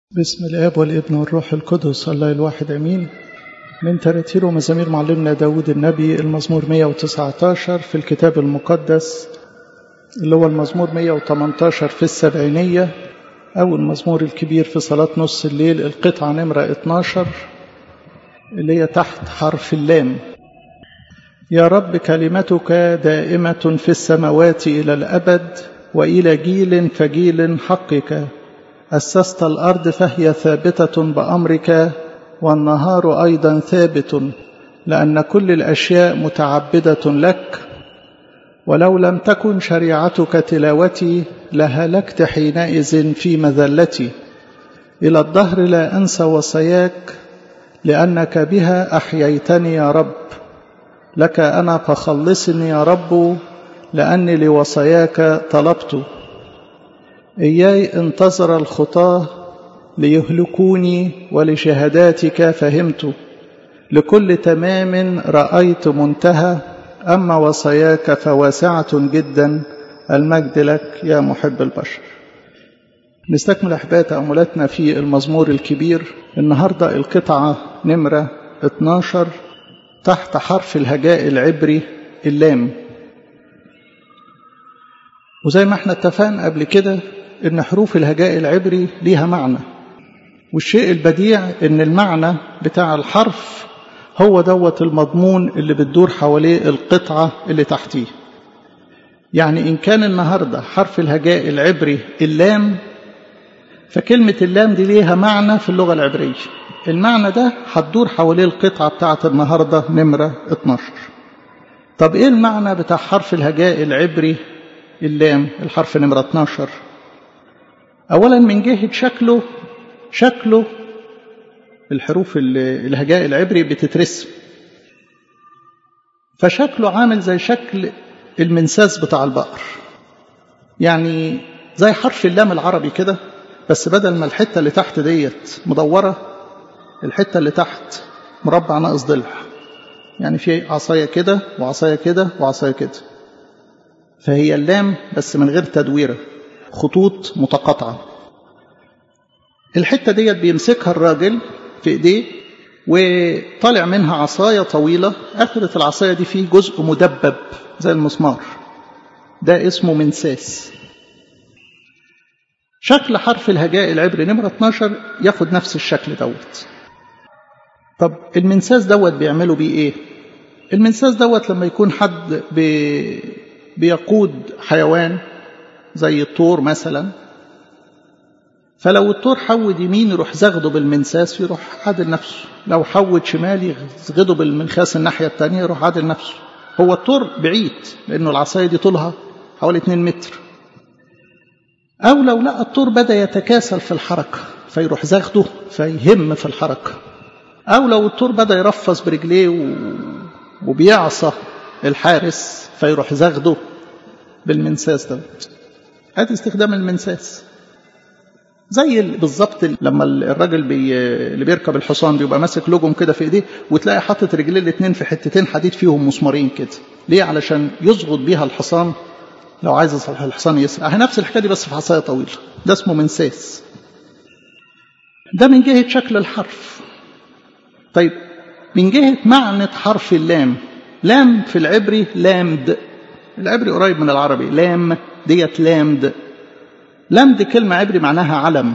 بسم الاب والابن والروح القدس الله الواحد امين من تراتير ومزامير معلمنا داود النبي المزمور 119 في الكتاب المقدس اللي هو المزمور 118 في السبعينية أو المزمور الكبير في صلاة نص الليل القطعة نمرة 12 اللي هي تحت حرف اللام يا رب كلمتك دائمة في السماوات إلى الأبد وإلى جيل فجيل حقك أسست الأرض فهي ثابتة بأمرك والنهار أيضا ثابت لأن كل الأشياء متعبدة لك ولو لم تكن شريعتك تلاوتي لهلكت حينئذ في مذلتي إلى الدهر لا أنسى وصاياك لأنك بها أحييتني يا رب لك أنا فخلصني يا رب لأني لوصاياك طلبت إياي انتظر الخطاه ليهلكوني ولشهاداتك فهمت لكل تمام رأيت منتهى أما وصاياك فواسعة جدا المجد لك يا محب البشر نستكمل أحباء تأملاتنا في المزمور الكبير النهاردة القطعة نمرة 12 تحت حرف الهجاء العبري اللام وزي ما احنا اتفقنا قبل كده ان حروف الهجاء العبري ليها معنى والشيء البديع ان المعنى بتاع الحرف هو دوت المضمون اللي بتدور حواليه القطعة اللي تحتيه يعني إن كان النهاردة حرف الهجاء العبري اللام فكلمة اللام دي ليها معنى في اللغة العبرية المعنى ده هتدور حواليه القطعة بتاعت النهاردة نمرة 12 طب إيه المعنى بتاع حرف الهجاء العبري اللام الحرف نمرة 12 أولا من جهة شكله شكله الحروف الهجاء العبري بتترسم فشكله عامل زي شكل المنساس بتاع البقر يعني زي حرف اللام العربي كده بس بدل ما الحتة اللي تحت ديت مدورة الحتة اللي تحت مربع ناقص ضلع يعني في عصاية كده وعصاية كده وعصاية كده فهي اللام بس من غير تدويرة خطوط متقاطعة الحتة ديت بيمسكها الراجل في ايديه وطالع منها عصاية طويلة آخرة العصاية دي فيه جزء مدبب زي المسمار ده اسمه منساس شكل حرف الهجاء العبري نمرة 12 ياخد نفس الشكل دوت طب المنساس دوت بيعملوا بيه ايه المنساس دوت لما يكون حد بي بيقود حيوان زي الطور مثلا فلو الطور حود يمين يروح زغده بالمنساس يروح عادل نفسه لو حود شمال يزغده بالمنخاس الناحية التانية يروح عادل نفسه هو الطور بعيد لأنه العصاية دي طولها حوالي 2 متر أو لو لقى الطور بدأ يتكاسل في الحركة فيروح زغده فيهم في الحركة أو لو الطور بدأ يرفص برجليه وبيعصى الحارس فيروح زغده بالمنساس دوت ادي استخدام المنساس زي بالظبط لما الراجل بي اللي بيركب الحصان بيبقى ماسك لجم كده في ايديه وتلاقي حاطط رجليه الاثنين في حتتين حديد فيهم مسمارين كده ليه علشان يظبط بيها الحصان لو عايز الحصان يسرع نفس الحكايه دي بس في عصايه طويله ده اسمه منساس ده من جهه شكل الحرف طيب من جهه معنى حرف اللام لام في العبري لامد العبري قريب من العربي لام ديت لامد لامد كلمة عبري معناها علم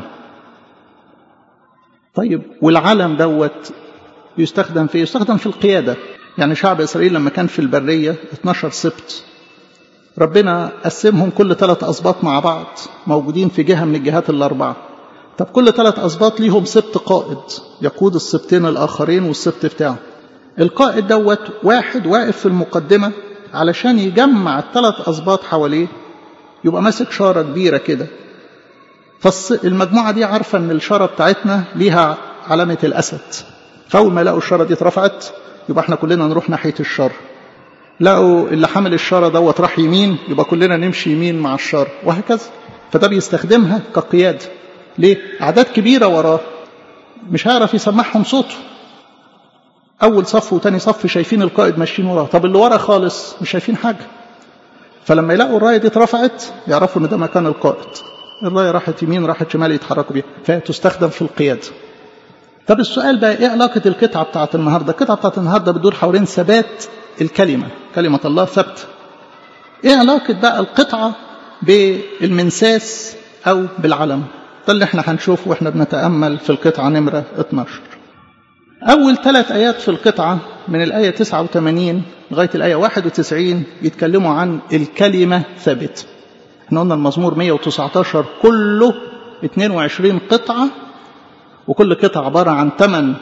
طيب والعلم دوت يستخدم في يستخدم في القيادة يعني شعب إسرائيل لما كان في البرية 12 سبت ربنا قسمهم كل ثلاث أسباط مع بعض موجودين في جهة من الجهات الأربعة طب كل ثلاث أسباط ليهم سبت قائد يقود السبتين الآخرين والسبت بتاعه القائد دوت واحد واقف في المقدمة علشان يجمع الثلاث أسباط حواليه يبقى ماسك شارة كبيرة كده فالمجموعة دي عارفة ان الشارة بتاعتنا ليها علامة الأسد فأول ما لقوا الشارة دي اترفعت يبقى احنا كلنا نروح ناحية الشر لقوا اللي حامل الشارة دوت راح يمين يبقى كلنا نمشي يمين مع الشر وهكذا فده بيستخدمها كقيادة ليه؟ أعداد كبيرة وراه مش هيعرف يسمعهم صوته أول صف وتاني صف شايفين القائد ماشيين وراه طب اللي ورا خالص مش شايفين حاجة فلما يلاقوا الراية دي اترفعت يعرفوا ان ده مكان القائد الراية راحت يمين راحت شمال يتحركوا بيها فتستخدم في القيادة طب السؤال بقى ايه علاقة القطعة بتاعت النهاردة القطعة بتاعت النهاردة بتدور حوالين ثبات الكلمة كلمة الله ثابتة ايه علاقة بقى القطعة بالمنساس او بالعلم ده اللي احنا هنشوفه واحنا بنتأمل في القطعة نمرة 12 أول ثلاث آيات في القطعة من الآية 89 لغاية الآية 91 يتكلموا عن الكلمة ثابتة احنا قلنا المزمور 119 كله 22 قطعة وكل قطعة عبارة عن 8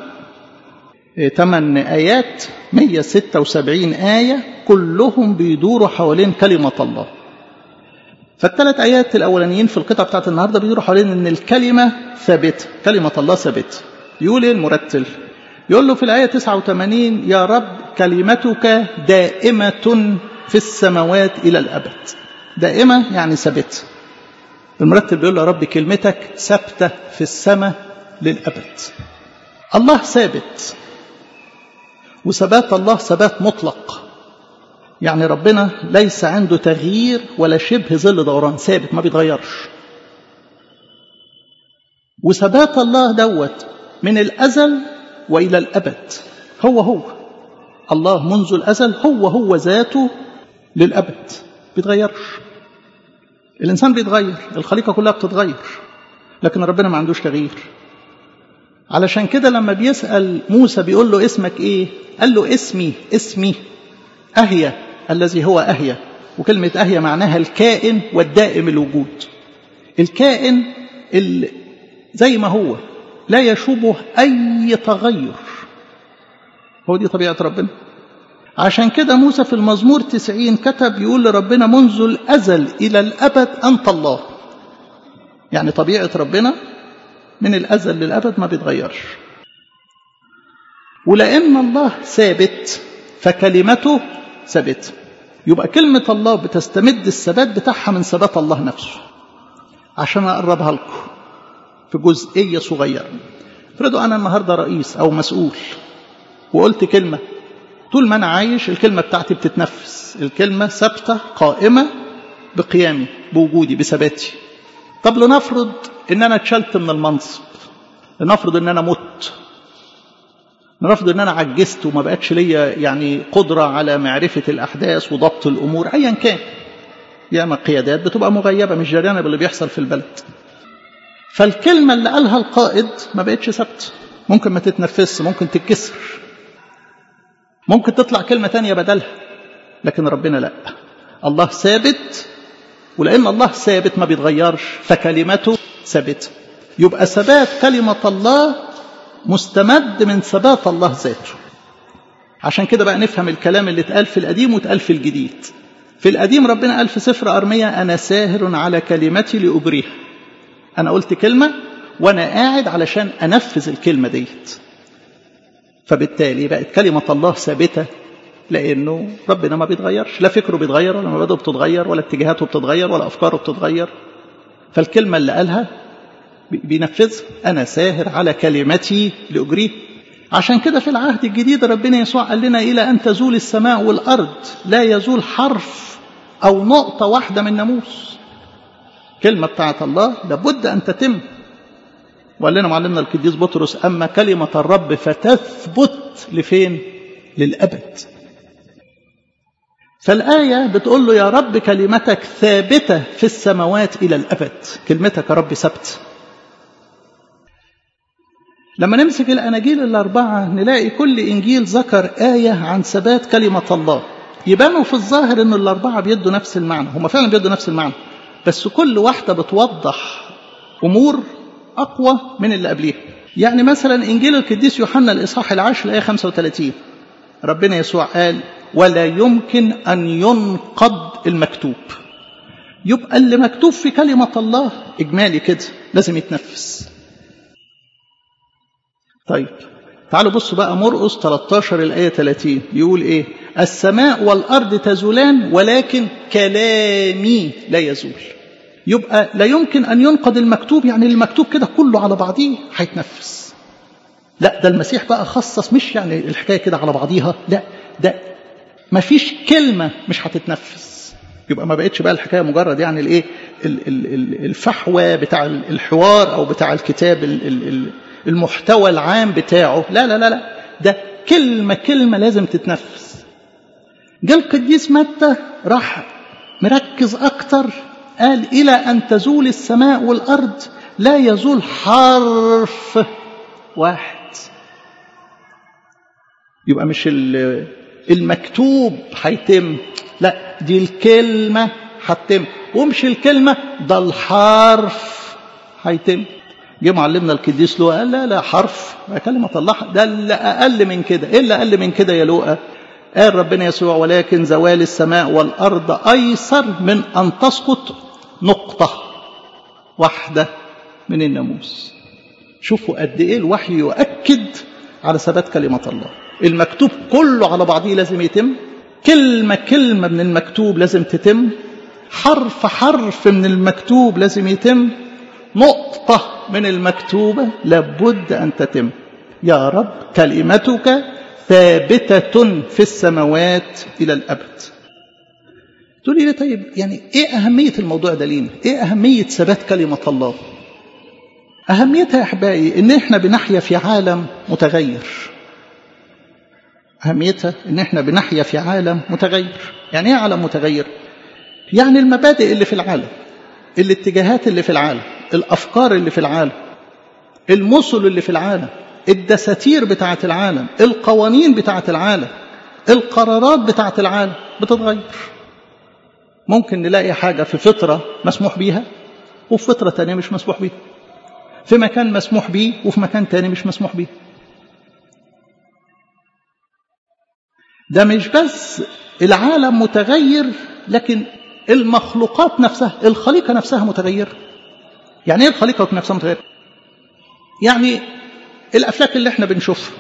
8 آيات 176 آية كلهم بيدوروا حوالين كلمة الله فالثلاث آيات الأولانيين في القطعة بتاعت النهاردة بيدوروا حوالين أن الكلمة ثابتة كلمة الله ثابتة يقول إيه المرتل يقول له في الآية 89 يا رب كلمتك دائمة في السماوات إلى الأبد دائمة يعني ثابتة المرتب بيقول له يا رب كلمتك ثابتة في السماء للأبد الله ثابت وثبات الله ثبات مطلق يعني ربنا ليس عنده تغيير ولا شبه ظل دوران ثابت ما بيتغيرش وثبات الله دوت من الأزل وإلى الأبد هو هو الله منذ الأزل هو هو ذاته للأبد بيتغيرش الإنسان بيتغير الخليقة كلها بتتغير لكن ربنا ما عندوش تغيير علشان كده لما بيسأل موسى بيقول له اسمك ايه قال له اسمي اسمي أهيا الذي هو أهيا وكلمة أهيا معناها الكائن والدائم الوجود الكائن اللي زي ما هو لا يشوبه أي تغير هو دي طبيعة ربنا عشان كده موسى في المزمور تسعين كتب يقول لربنا منذ الأزل إلى الأبد أنت الله يعني طبيعة ربنا من الأزل للأبد ما بيتغيرش ولأن الله ثابت فكلمته ثابت يبقى كلمة الله بتستمد الثبات بتاعها من ثبات الله نفسه عشان أقربها لكم في جزئية صغيرة افرضوا أنا النهاردة رئيس أو مسؤول وقلت كلمة طول ما أنا عايش الكلمة بتاعتي بتتنفس الكلمة ثابتة قائمة بقيامي بوجودي بثباتي طب لنفرض ان انا اتشلت من المنصب لنفرض ان انا مت لنفرض ان انا عجزت وما بقتش ليا يعني قدرة على معرفة الاحداث وضبط الامور ايا كان ياما قيادات بتبقى مغيبة مش جريانة باللي بيحصل في البلد فالكلمة اللي قالها القائد ما بقتش ثابتة ممكن ما تتنفس ممكن تتكسر ممكن تطلع كلمة تانية بدلها لكن ربنا لا الله ثابت ولأن الله ثابت ما بيتغيرش فكلمته ثابتة يبقى ثبات كلمة الله مستمد من ثبات الله ذاته عشان كده بقى نفهم الكلام اللي اتقال في القديم واتقال في الجديد في القديم ربنا قال في سفر أرمية أنا ساهر على كلمتي لأبريها أنا قلت كلمة وأنا قاعد علشان أنفذ الكلمة ديت فبالتالي بقت كلمة الله ثابتة لأنه ربنا ما بيتغيرش لا فكره بيتغير ولا مبادئه بتتغير ولا اتجاهاته بتتغير ولا أفكاره بتتغير فالكلمة اللي قالها بينفذها أنا ساهر على كلمتي لأجريه عشان كده في العهد الجديد ربنا يسوع قال لنا إلى أن تزول السماء والأرض لا يزول حرف أو نقطة واحدة من ناموس كلمة بتاعت الله لابد أن تتم وقال لنا معلمنا القديس بطرس أما كلمة الرب فتثبت لفين للأبد فالآية بتقول له يا رب كلمتك ثابتة في السماوات إلى الأبد كلمتك يا رب ثابتة لما نمسك الأناجيل الأربعة نلاقي كل إنجيل ذكر آية عن ثبات كلمة الله يبانوا في الظاهر أن الأربعة بيدوا نفس المعنى هم فعلا بيدوا نفس المعنى بس كل واحدة بتوضح أمور أقوى من اللي قبليها يعني مثلا إنجيل القديس يوحنا الإصحاح العاشر الآية 35 ربنا يسوع قال ولا يمكن أن ينقض المكتوب يبقى اللي مكتوب في كلمة الله إجمالي كده لازم يتنفس طيب تعالوا بصوا بقى مرقس 13 الآية 30 يقول إيه السماء والأرض تزولان ولكن كلامي لا يزول يبقى لا يمكن أن ينقض المكتوب يعني المكتوب كده كله على بعضيه هيتنفس لا ده المسيح بقى خصص مش يعني الحكاية كده على بعضيها لا ده ما فيش كلمة مش هتتنفس يبقى ما بقتش بقى الحكاية مجرد يعني الايه الفحوى بتاع الحوار أو بتاع الكتاب المحتوى العام بتاعه لا لا لا لا ده كلمة كلمة لازم تتنفس جاء القديس متى راح مركز أكتر قال إلى أن تزول السماء والأرض لا يزول حرف واحد يبقى مش المكتوب هيتم لا دي الكلمة هتتم ومش الكلمة ده الحرف هيتم جه معلمنا القديس لوقا قال لا لا حرف كلمة الله ده اللي أقل من كده إيه اللي أقل من كده يا لوقا قال ربنا يسوع ولكن زوال السماء والأرض أيسر من أن تسقط نقطة واحدة من الناموس شوفوا قد إيه الوحي يؤكد على ثبات كلمة الله المكتوب كله على بعضه لازم يتم كلمة كلمة من المكتوب لازم تتم حرف حرف من المكتوب لازم يتم نقطة من المكتوبة لابد أن تتم يا رب كلمتك ثابتة في السماوات إلى الأبد تقول لي طيب يعني إيه أهمية الموضوع ده لينا إيه أهمية ثبات كلمة الله أهميتها يا أحبائي إن إحنا بنحيا في عالم متغير أهميتها إن إحنا بنحيا في عالم متغير يعني إيه عالم متغير يعني المبادئ اللي في العالم الاتجاهات اللي في العالم الأفكار اللي في العالم المثل اللي في العالم الدساتير بتاعة العالم القوانين بتاعة العالم القرارات بتاعة العالم بتتغير ممكن نلاقي حاجة في فترة مسموح بيها وفي فترة تانية مش مسموح بيها في مكان مسموح بيه وفي مكان تاني مش مسموح بيه ده مش بس العالم متغير لكن المخلوقات نفسها الخليقة نفسها متغيرة يعني ايه الخليقة نفسها متغيرة يعني الأفلاك اللي احنا بنشوفها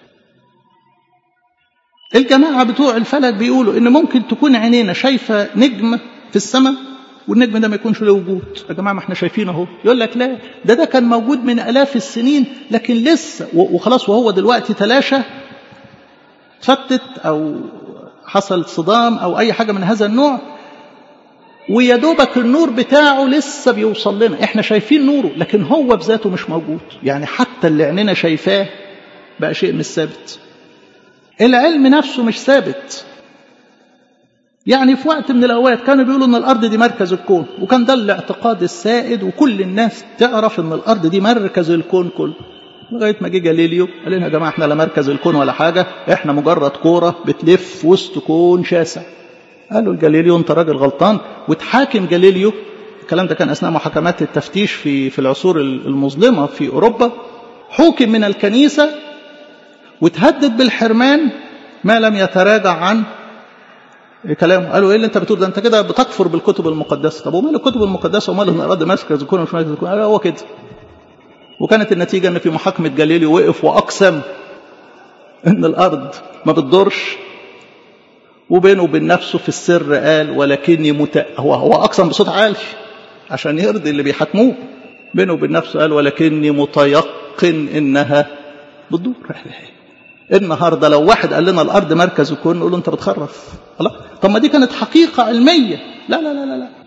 الجماعة بتوع الفلك بيقولوا إن ممكن تكون عينينا شايفة نجم في السماء والنجم ده ما يكونش له وجود يا جماعة ما احنا شايفينه اهو يقول لك لا ده ده كان موجود من آلاف السنين لكن لسه وخلاص وهو دلوقتي تلاشى فتت أو حصل صدام أو أي حاجة من هذا النوع ويا دوبك النور بتاعه لسه بيوصل لنا احنا شايفين نوره لكن هو بذاته مش موجود يعني حتى اللي عيننا شايفاه بقى شيء مش ثابت العلم نفسه مش ثابت يعني في وقت من الاوقات كانوا بيقولوا ان الارض دي مركز الكون وكان ده الاعتقاد السائد وكل الناس تعرف ان الارض دي مركز الكون كله لغايه ما جه جاليليو قال لنا يا جماعه احنا لا مركز الكون ولا حاجه احنا مجرد كوره بتلف وسط كون شاسع قالوا لجاليليو انت راجل غلطان وتحاكم جاليليو الكلام ده كان اثناء محاكمات التفتيش في في العصور المظلمه في اوروبا حوكم من الكنيسه وتهدد بالحرمان ما لم يتراجع عن كلامه قالوا ايه اللي انت بتقول ده انت كده بتكفر بالكتب المقدسه طب ومال الكتب المقدسه ومال ان الارض مركز الكون مش مركز الكون هو كده وكانت النتيجه ان في محاكمه جاليليو وقف واقسم ان الارض ما بتدورش وبينه وبين نفسه في السر قال ولكني مت... هو هو اقسم بصوت عالي عشان يرضي اللي بيحاكموه بينه وبين نفسه قال ولكني متيقن انها بتدور النهارده لو واحد قال لنا الارض مركز الكون نقول له انت بتخرف الله طب ما دي كانت حقيقه علميه لا لا لا لا, لا.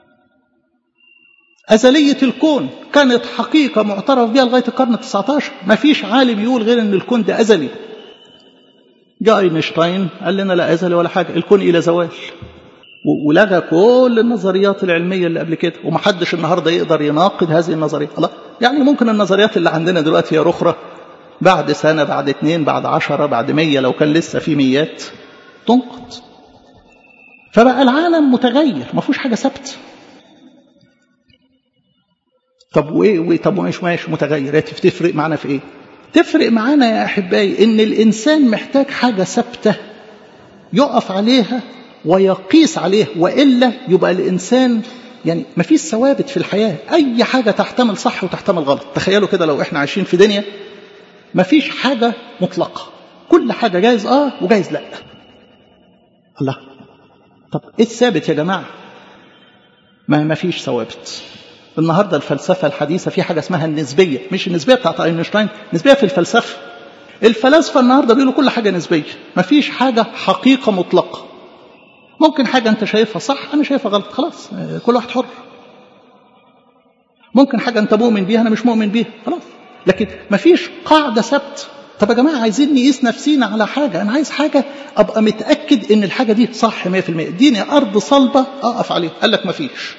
أزلية الكون كانت حقيقة معترف بها لغاية القرن ال 19 ما فيش عالم يقول غير أن الكون ده أزلي جاء اينشتاين قال لنا لا أزلي ولا حاجة الكون إلى زوال ولغى كل النظريات العلمية اللي قبل كده ومحدش النهاردة يقدر يناقض هذه النظريات الله يعني ممكن النظريات اللي عندنا دلوقتي هي أخرى بعد سنة بعد اتنين بعد عشرة بعد مية لو كان لسه في ميات تنقض فبقى العالم متغير ما فيهوش حاجة ثابته طب وايه وايه طب مش ماشي متغير تفرق معانا في ايه تفرق معانا يا احبائي ان الانسان محتاج حاجه ثابته يقف عليها ويقيس عليها والا يبقى الانسان يعني ما فيش ثوابت في الحياه اي حاجه تحتمل صح وتحتمل غلط تخيلوا كده لو احنا عايشين في دنيا ما فيش حاجه مطلقه كل حاجه جايز اه وجايز لا الله طب ايه الثابت يا جماعه ما ما فيش ثوابت النهارده الفلسفه الحديثه في حاجه اسمها النسبيه مش النسبيه بتاعت اينشتاين نسبيه في الفلسفه الفلاسفه النهارده بيقولوا كل حاجه نسبيه مفيش حاجه حقيقه مطلقه ممكن حاجه انت شايفها صح انا شايفها غلط خلاص كل واحد حر ممكن حاجة أنت مؤمن بيها أنا مش مؤمن بيها خلاص لكن مفيش قاعدة ثابتة طب يا جماعة عايزين نقيس نفسينا على حاجة أنا عايز حاجة أبقى متأكد إن الحاجة دي صح 100% اديني أرض صلبة أقف عليها قال لك مفيش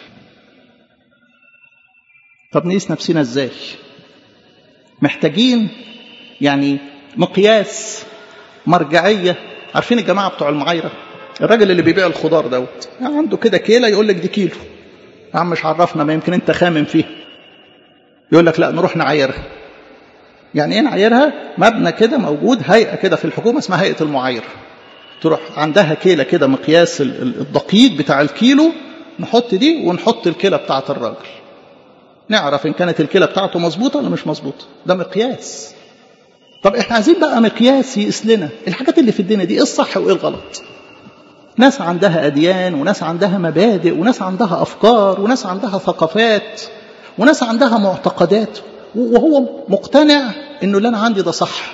طب نقيس نفسنا إزاي محتاجين يعني مقياس مرجعية عارفين الجماعة بتوع المعايرة الراجل اللي بيبيع الخضار دوت يعني عنده كده كيلة يقول لك دي كيلو يا عم مش عرفنا ما يمكن انت خامم فيه يقول لك لا نروح نعايرها يعني ايه نعايرها مبنى كده موجود هيئة كده في الحكومة اسمها هيئة المعايرة تروح عندها كيلة كده مقياس الدقيق بتاع الكيلو نحط دي ونحط الكيلة بتاعة الراجل نعرف ان كانت الكيلة بتاعته مظبوطة ولا مش مظبوطة ده مقياس طب احنا عايزين بقى مقياس يقيس لنا الحاجات اللي في الدنيا دي ايه الصح وايه الغلط ناس عندها أديان وناس عندها مبادئ وناس عندها أفكار وناس عندها ثقافات وناس عندها معتقدات وهو مقتنع انه اللي انا عندي ده صح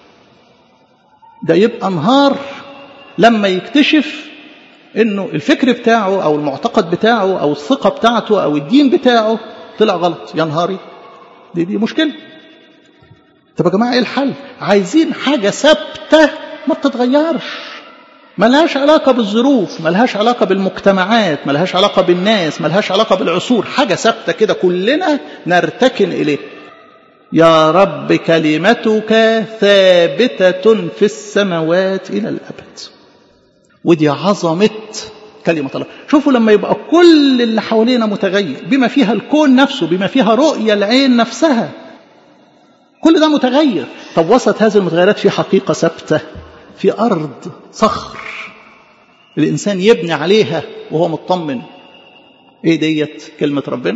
ده يبقى نهار لما يكتشف انه الفكر بتاعه او المعتقد بتاعه او الثقه بتاعته او الدين بتاعه طلع غلط يا نهاري دي دي مشكله طب يا جماعه ايه الحل عايزين حاجه ثابته ما بتتغيرش ملهاش علاقة بالظروف ملهاش علاقة بالمجتمعات ملهاش علاقة بالناس ملهاش علاقة بالعصور حاجة ثابتة كده كلنا نرتكن إليه يا رب كلمتك ثابتة في السماوات إلى الأبد ودي عظمة كلمة الله شوفوا لما يبقى كل اللي حوالينا متغير بما فيها الكون نفسه بما فيها رؤية العين نفسها كل ده متغير طب وسط هذه المتغيرات في حقيقة ثابتة في أرض صخر الإنسان يبني عليها وهو مطمن إيه ديت كلمة ربنا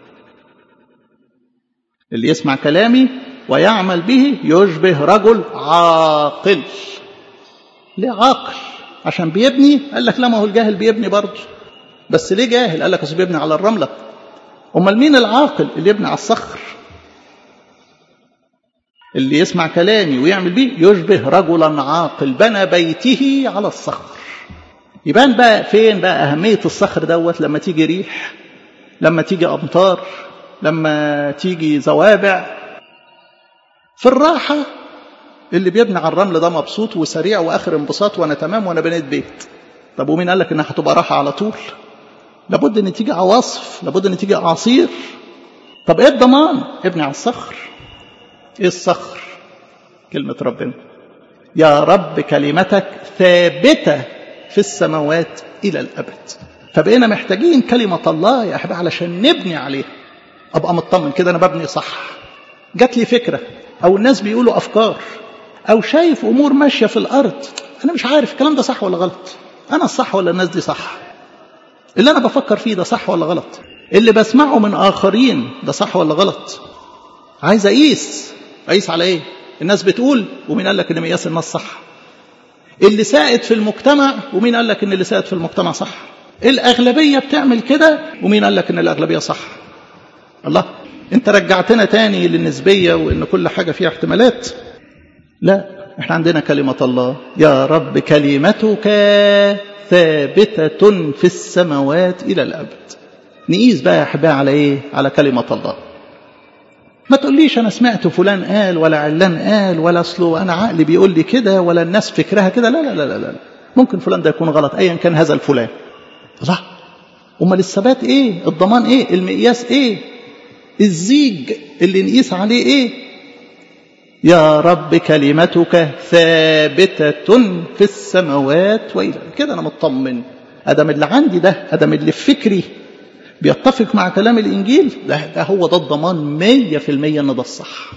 اللي يسمع كلامي ويعمل به يشبه رجل عاقل ليه عاقل عشان بيبني قال لك لا ما هو الجاهل بيبني برضه بس ليه جاهل قال لك اصل بيبني على الرمله امال مين العاقل اللي يبني على الصخر اللي يسمع كلامي ويعمل بيه يشبه رجلا عاقل بنى بيته على الصخر يبان بقى فين بقى أهمية الصخر دوت لما تيجي ريح لما تيجي أمطار لما تيجي زوابع في الراحة اللي بيبني على الرمل ده مبسوط وسريع وآخر انبساط وأنا تمام وأنا بنيت بيت طب ومين قال لك إنها هتبقى راحة على طول لابد إن تيجي عواصف لابد إن تيجي أعاصير طب إيه الضمان ابني على الصخر ايه الصخر كلمة ربنا يا رب كلمتك ثابتة في السماوات إلى الأبد فبقينا محتاجين كلمة الله يا أحباب علشان نبني عليها أبقى مطمن كده أنا ببني صح جات لي فكرة أو الناس بيقولوا أفكار أو شايف أمور ماشية في الأرض أنا مش عارف الكلام ده صح ولا غلط أنا الصح ولا الناس دي صح اللي أنا بفكر فيه ده صح ولا غلط اللي بسمعه من آخرين ده صح ولا غلط عايز أقيس أقيس على إيه الناس بتقول ومين قال لك إن مقياس الناس صح اللي سائد في المجتمع ومين قال لك إن اللي سائد في المجتمع صح الأغلبية بتعمل كده ومين قال لك إن الأغلبية صح الله أنت رجعتنا تاني للنسبية وإن كل حاجة فيها احتمالات لا احنا عندنا كلمة الله يا رب كلمتك ثابتة في السماوات إلى الأبد نقيس بقى يا أحبائي على إيه على كلمة الله ما تقوليش أنا سمعت فلان قال ولا علان قال ولا أصله أنا عقلي بيقول لي كده ولا الناس فكرها كده لا لا لا لا لا ممكن فلان ده يكون غلط أيا كان هذا الفلان الله أمال الثبات إيه الضمان إيه المقياس إيه الزيج اللي نقيس عليه إيه يا رب كلمتك ثابتة في السماوات وإلى كده أنا مطمن أدم اللي عندي ده أدم اللي في فكري بيتفق مع كلام الإنجيل ده, ده هو ده الضمان مية في المية أن ده الصح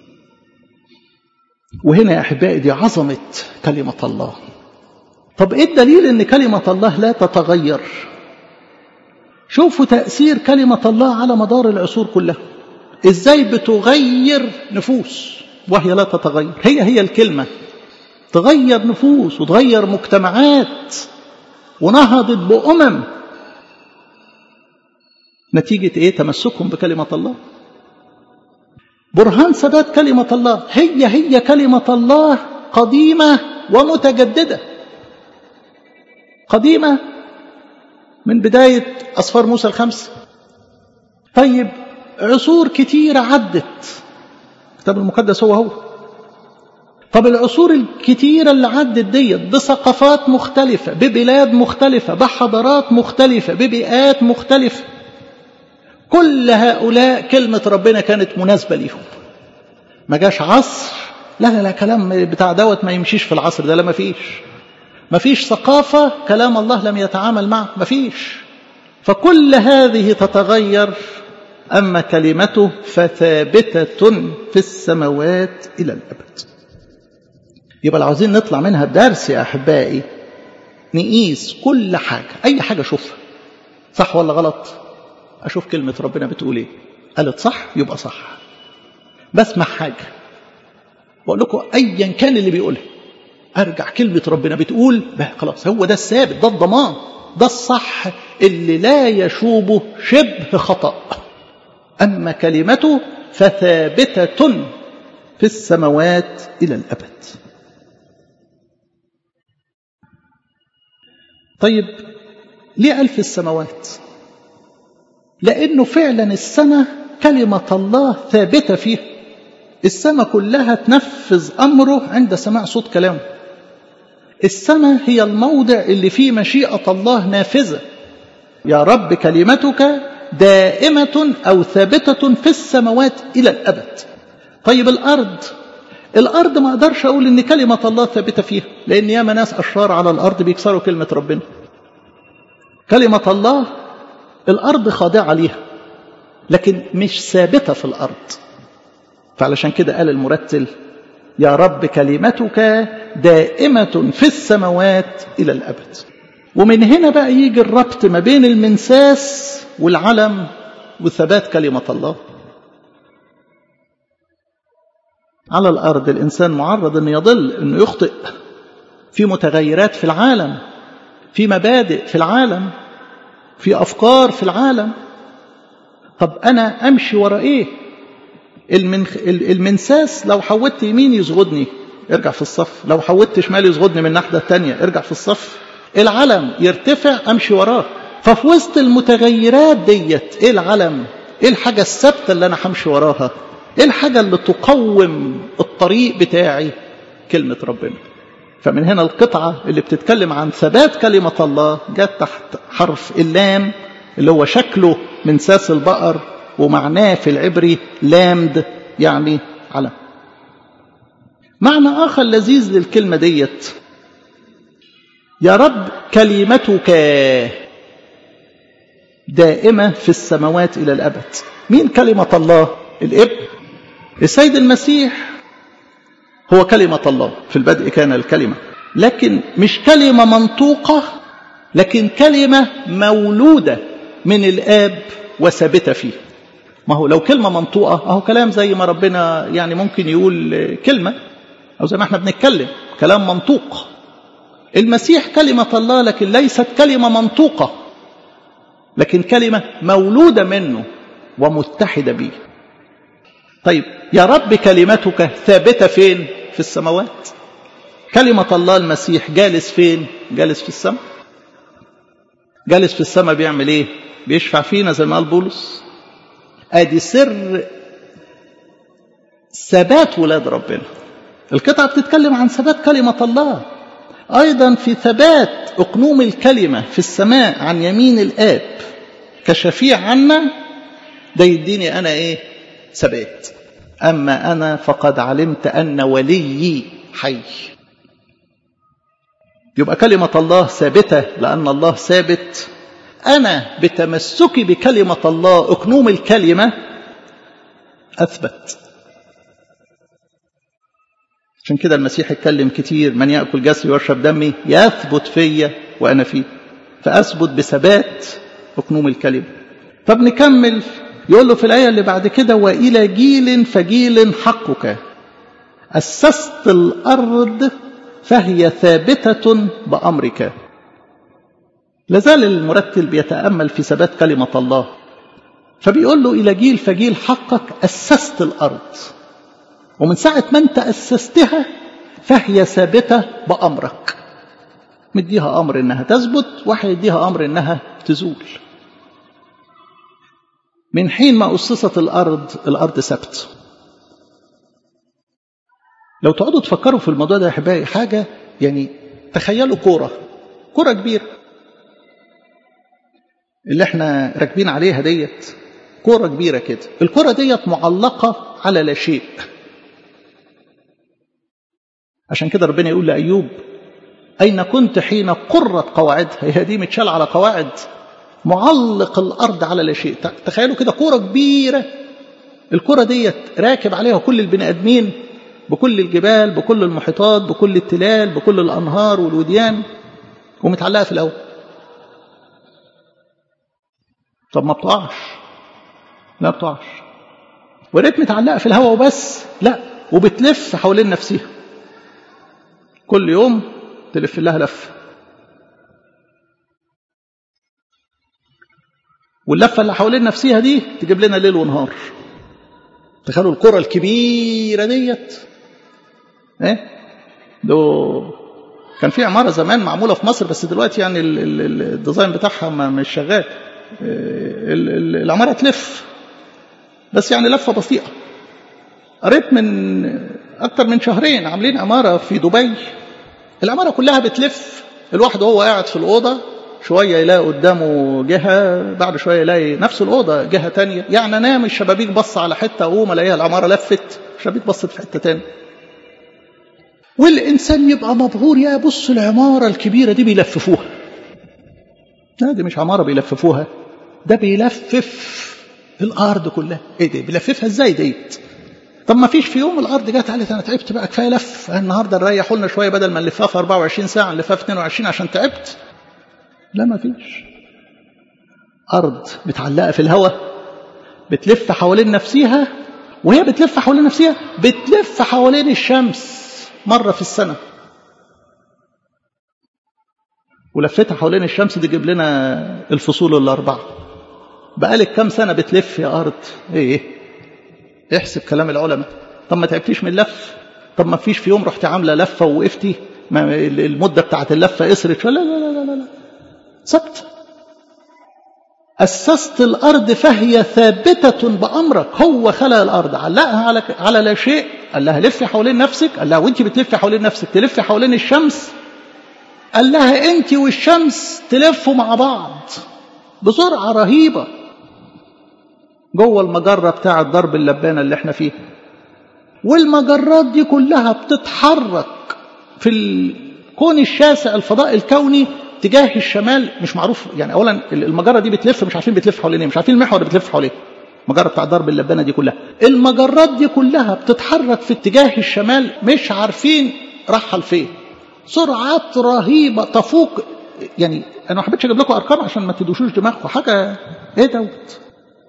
وهنا يا أحبائي دي عظمة كلمة الله طب إيه الدليل أن كلمة الله لا تتغير شوفوا تأثير كلمة الله على مدار العصور كلها إزاي بتغير نفوس وهي لا تتغير هي هي الكلمة تغير نفوس وتغير مجتمعات ونهضت بأمم نتيجة إيه تمسكهم بكلمة الله برهان ثبات كلمة الله هي هي كلمة الله قديمة ومتجددة قديمة من بداية أصفار موسى الخمس طيب عصور كتيرة عدت الكتاب المقدس هو هو طب العصور الكتيرة اللي عدت ديت بثقافات مختلفة ببلاد مختلفة بحضارات مختلفة ببيئات مختلفة كل هؤلاء كلمة ربنا كانت مناسبة ليهم ما جاش عصر لا لا لا كلام بتاع دوت ما يمشيش في العصر ده لا ما فيش ما فيش ثقافة كلام الله لم يتعامل معه ما فيش فكل هذه تتغير أما كلمته فثابتة في السماوات إلى الأبد يبقى لو عاوزين نطلع منها درس يا أحبائي نقيس كل حاجة أي حاجة أشوفها صح ولا غلط أشوف كلمة ربنا بتقول إيه قالت صح يبقى صح بسمع حاجة بقول لكم أيا كان اللي بيقولها أرجع كلمة ربنا بتقول خلاص هو ده الثابت ده الضمان ده الصح اللي لا يشوبه شبه خطأ أما كلمته فثابتة في السماوات إلى الأبد طيب ليه قال في السماوات لأنه فعلا السماء كلمة الله ثابتة فيها السماء كلها تنفذ أمره عند سماع صوت كلامه السماء هي الموضع اللي فيه مشيئة الله نافذة يا رب كلمتك دائمة أو ثابتة في السماوات إلى الأبد طيب الأرض الأرض ما أقدرش أقول إن كلمة الله ثابتة فيها لأن ياما ناس أشرار على الأرض بيكسروا كلمة ربنا كلمة الله الأرض خاضعة ليها لكن مش ثابتة في الأرض فعلشان كده قال المرتل يا رب كلمتك دائمة في السماوات إلى الأبد ومن هنا بقى يجي الربط ما بين المنساس والعلم وثبات كلمة الله على الأرض الإنسان معرض أنه يضل أنه يخطئ في متغيرات في العالم في مبادئ في العالم في أفكار في العالم طب أنا أمشي ورا إيه المنخ... المنساس لو حودت يمين يزغدني ارجع في الصف لو حودت شمال يزغدني من الناحية التانية ارجع في الصف العلم يرتفع أمشي وراه ففي وسط المتغيرات ديت ايه العلم ايه الحاجة الثابتة اللي انا همشي وراها ايه الحاجة اللي تقوم الطريق بتاعي كلمة ربنا فمن هنا القطعة اللي بتتكلم عن ثبات كلمة الله جت تحت حرف اللام اللي هو شكله من ساس البقر ومعناه في العبري لامد يعني علم معنى آخر لذيذ للكلمة ديت يا رب كلمتك دائمة في السماوات إلى الأبد مين كلمة الله الابن السيد المسيح هو كلمة الله في البدء كان الكلمة لكن مش كلمة منطوقة لكن كلمة مولودة من الآب وثابتة فيه ما هو لو كلمة منطوقة أهو كلام زي ما ربنا يعني ممكن يقول كلمة أو زي ما احنا بنتكلم كلام منطوق المسيح كلمة الله لكن ليست كلمة منطوقة لكن كلمة مولودة منه ومتحدة به طيب يا رب كلمتك ثابتة فين في السماوات كلمة الله المسيح جالس فين جالس في السماء جالس في السماء بيعمل ايه بيشفع فينا زي ما قال بولس ادي سر ثبات ولاد ربنا القطعة بتتكلم عن ثبات كلمة الله أيضا في ثبات أقنوم الكلمة في السماء عن يمين الآب كشفيع عنا ده يديني أنا إيه ثبات أما أنا فقد علمت أن وليي حي يبقى كلمة الله ثابتة لأن الله ثابت أنا بتمسكي بكلمة الله أقنوم الكلمة أثبت عشان كده المسيح اتكلم كتير من يأكل جسدي ويشرب دمي يثبت فيا وأنا فيه فأثبت بثبات أقنوم الكلمة فبنكمل يقول له في الآية اللي بعد كده وإلى جيل فجيل حقك أسست الأرض فهي ثابتة بأمرك لازال المرتل بيتأمل في ثبات كلمة الله فبيقول له إلى جيل فجيل حقك أسست الأرض ومن ساعة ما أنت أسستها فهي ثابتة بأمرك مديها أمر إنها تثبت وهيديها أمر إنها تزول من حين ما أسست الأرض الأرض ثابته لو تقعدوا تفكروا في الموضوع ده يا احبائي حاجه يعني تخيلوا كوره كوره كبيره اللي احنا راكبين عليها ديت كوره كبيره كده الكوره ديت معلقه على لا شيء عشان كده ربنا يقول لايوب اين كنت حين قرت قواعدها هي دي متشال على قواعد معلق الارض على لا شيء تخيلوا كده كوره كبيره الكوره ديت راكب عليها كل البني ادمين بكل الجبال بكل المحيطات بكل التلال بكل الأنهار والوديان ومتعلقة في الأول طب ما بتقعش لا بتقعش وريت متعلقة في الهواء وبس لا وبتلف حوالين نفسها كل يوم تلف لها لفة واللفة اللي حوالين نفسها دي تجيب لنا ليل ونهار تخيلوا الكرة الكبيرة ديت ايه ده كان في عمارة زمان معمولة في مصر بس دلوقتي يعني الديزاين بتاعها مش شغال العمارة تلف بس يعني لفة بسيطة قريت من أكتر من شهرين عاملين عمارة في دبي العمارة كلها بتلف الواحد وهو قاعد في الأوضة شوية يلاقي قدامه جهة بعد شوية يلاقي نفس الأوضة جهة تانية يعني أنام الشبابيك بص على حتة أقوم ألاقيها العمارة لفت الشبابيك بصت في حتة تانية والإنسان يبقى مبهور يا بص العمارة الكبيرة دي بيلففوها لا دي مش عمارة بيلففوها ده بيلفف الأرض كلها إيه ده بيلففها إزاي ديت طب ما فيش في يوم الأرض جت قالت أنا تعبت بقى كفاية لف النهاردة نريحوا لنا شوية بدل ما نلفها في 24 ساعة نلفها في 22 عشان تعبت لا ما فيش أرض متعلقة في الهواء بتلف حوالين نفسها وهي بتلف حوالين نفسها بتلف حوالين الشمس مرة في السنة ولفتها حوالين الشمس دي تجيب لنا الفصول الأربعة بقالك كام سنة بتلف يا أرض إيه احسب كلام العلماء طب ما تعبتيش من اللف طب ما فيش في يوم رحت عاملة لفة ووقفتي ما المدة بتاعت اللفة قصرت لا لا لا لا لا ثبت أسست الأرض فهي ثابتة بأمرك هو خلق الأرض علقها على على لا شيء قال لها لفي حوالين نفسك قال لها وانت بتلفي حوالين نفسك تلفي حوالين الشمس قال لها انت والشمس تلفوا مع بعض بسرعة رهيبة جوه المجرة بتاع ضرب اللبانة اللي احنا فيها والمجرات دي كلها بتتحرك في الكون الشاسع الفضاء الكوني تجاه الشمال مش معروف يعني اولا المجره دي بتلف مش عارفين بتلف حوالين ايه مش عارفين المحور بتلف حوالين المجره بتاع ضرب اللبانه دي كلها المجرات دي كلها بتتحرك في اتجاه الشمال مش عارفين رايحه لفين سرعات رهيبه تفوق يعني انا ما حبيتش اجيب لكم ارقام عشان ما تدوشوش دماغكم حاجه ايه دوت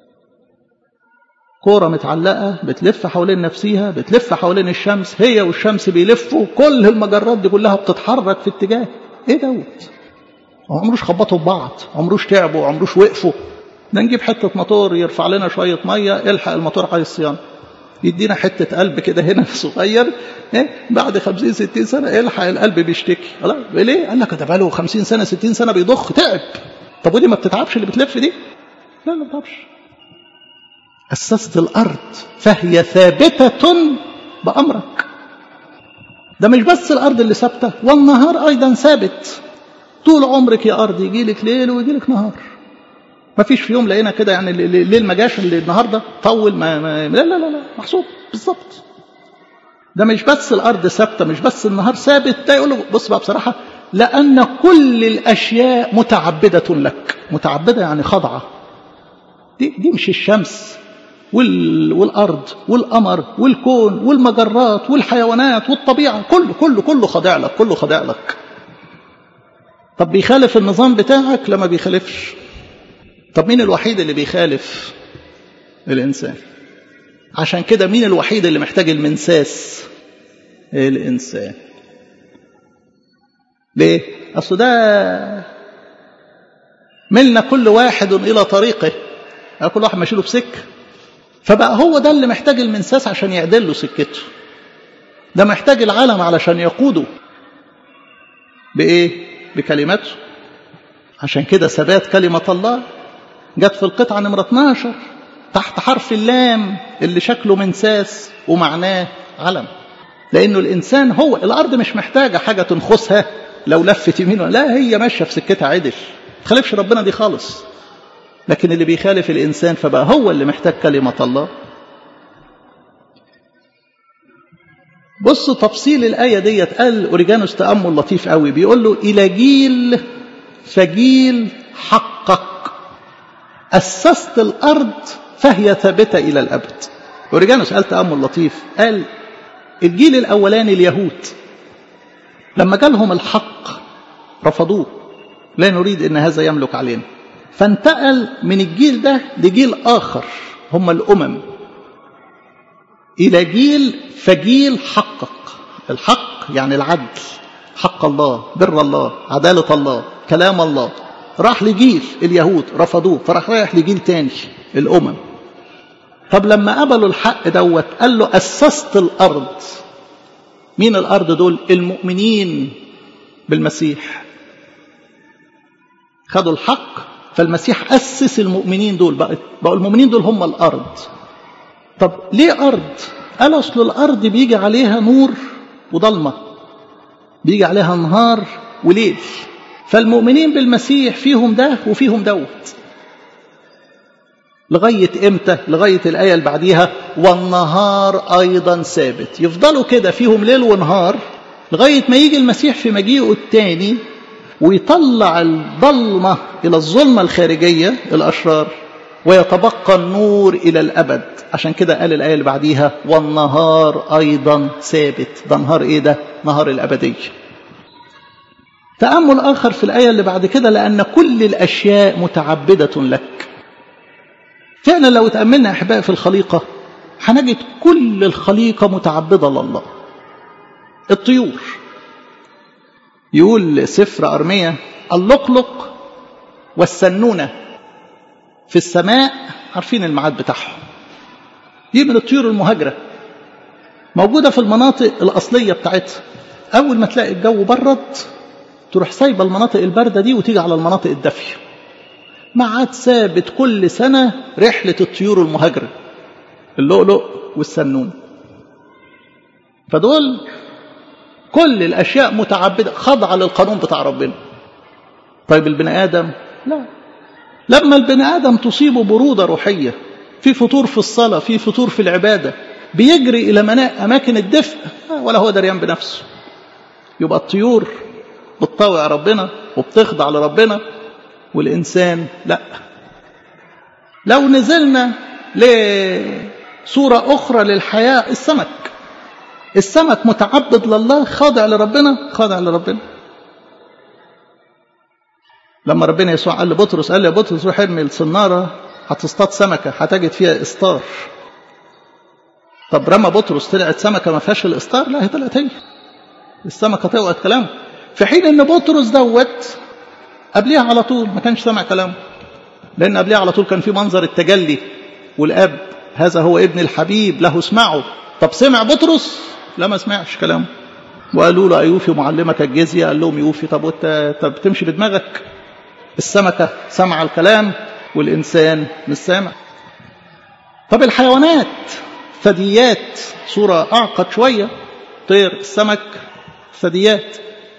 كوره متعلقه بتلف حوالين نفسها بتلف حوالين الشمس هي والشمس بيلفوا كل المجرات دي كلها بتتحرك في اتجاه ايه دوت عمروش خبطوا ببعض عمروش تعبوا عمروش وقفوا ده نجيب حتة موتور يرفع لنا شوية مية الحق الموتور عايز صيانة يدينا حتة قلب كده هنا صغير إيه؟ بعد 50 60 سنة الحق القلب بيشتكي خلاص ليه؟ قال لك ده بقاله 50 سنة 60 سنة بيضخ تعب طب ودي ما بتتعبش اللي بتلف دي؟ لا ما بتتعبش أسست الأرض فهي ثابتة بأمرك ده مش بس الأرض اللي ثابتة والنهار أيضا ثابت طول عمرك يا أرض يجي لك ليل ويجي لك نهار ما فيش في يوم لقينا كده يعني الليل ما جاش اللي النهارده طول ما, ما لا لا لا لا محسوب بالظبط ده مش بس الارض ثابته مش بس النهار ثابت ده يقول له بص بقى بصراحه لان كل الاشياء متعبده لك متعبده يعني خاضعه دي دي مش الشمس وال والارض والقمر والكون والمجرات والحيوانات والطبيعه كله كله كله خاضع لك كله خاضع لك طب بيخالف النظام بتاعك لما بيخالفش طب مين الوحيد اللي بيخالف الإنسان عشان كده مين الوحيد اللي محتاج المنساس الإنسان ليه أصل ده ملنا كل واحد إلى طريقه كل واحد ماشي له بسكة فبقى هو ده اللي محتاج المنساس عشان يعدل له سكته ده محتاج العالم علشان يقوده بإيه بكلمته عشان كده ثبات كلمة الله جت في القطعة نمرة 12 تحت حرف اللام اللي شكله منساس ومعناه علم لانه الانسان هو الارض مش محتاجه حاجه تنخسها لو لفت يمين لا هي ماشيه في سكتها عدل ما تخالفش ربنا دي خالص لكن اللي بيخالف الانسان فبقى هو اللي محتاج كلمه الله بص تفصيل الآية ديت قال أوريجانوس تأمل لطيف قوي بيقول له إلى جيل فجيل حقق أسست الأرض فهي ثابتة إلى الأبد أوريجانوس قال تأمل لطيف قال الجيل الأولاني اليهود لما جالهم الحق رفضوه لا نريد أن هذا يملك علينا فانتقل من الجيل ده لجيل آخر هم الأمم إلى جيل فجيل حقق الحق يعني العدل حق الله بر الله عدالة الله كلام الله راح لجيل اليهود رفضوه فراح رايح لجيل تاني الأمم طب لما قبلوا الحق دوت قال له أسست الأرض مين الأرض دول المؤمنين بالمسيح خدوا الحق فالمسيح أسس المؤمنين دول بقوا المؤمنين دول هم الأرض طب ليه أرض قال أصل الأرض بيجي عليها نور وضلمة بيجي عليها نهار وليل فالمؤمنين بالمسيح فيهم ده وفيهم دوت لغاية إمتى لغاية الآية اللي بعديها والنهار أيضا ثابت يفضلوا كده فيهم ليل ونهار لغاية ما يجي المسيح في مجيئه الثاني ويطلع الظلمة إلى الظلمة الخارجية الأشرار ويتبقى النور إلى الأبد عشان كده قال الآية اللي بعديها والنهار أيضا ثابت ده نهار إيه ده نهار الأبدية تأمل آخر في الآية اللي بعد كده لأن كل الأشياء متعبدة لك فعلا لو تأملنا أحباء في الخليقة هنجد كل الخليقة متعبدة لله الطيور يقول سفر أرمية اللقلق والسنونة في السماء عارفين الميعاد بتاعهم دي من الطيور المهاجرة موجودة في المناطق الأصلية بتاعتها أول ما تلاقي الجو برد تروح سايبة المناطق الباردة دي وتيجي على المناطق الدافية ميعاد ثابت كل سنة رحلة الطيور المهاجرة اللؤلؤ والسنون فدول كل الأشياء متعبدة خاضعة للقانون بتاع ربنا طيب البني آدم لا لما البني آدم تصيبه برودة روحية في فطور في الصلاة في فطور في العبادة بيجري إلى مناء أماكن الدفء ولا هو دريان بنفسه يبقى الطيور بتطاوع ربنا وبتخضع لربنا والإنسان لا لو نزلنا لصورة أخرى للحياة السمك السمك متعبد لله خاضع لربنا خاضع لربنا لما ربنا يسوع قال لبطرس قال لي يا بطرس روح ارمي الصناره هتصطاد سمكه هتجد فيها اسطار طب رمى بطرس طلعت سمكه ما فيهاش الاسطار لا هي طلعت هي السمكه طلعت كلامه في حين ان بطرس دوت قبليها على طول ما كانش سمع كلامه لان قبليها على طول كان في منظر التجلي والاب هذا هو ابن الحبيب له اسمعوا طب سمع بطرس لا ما سمعش كلامه وقالوا له أيوفي معلمك الجزية قال لهم يوفي طب وانت طب تمشي بدماغك السمكة سمع الكلام والإنسان مش سامع طب الحيوانات ثدييات صورة أعقد شوية طير السمك ثدييات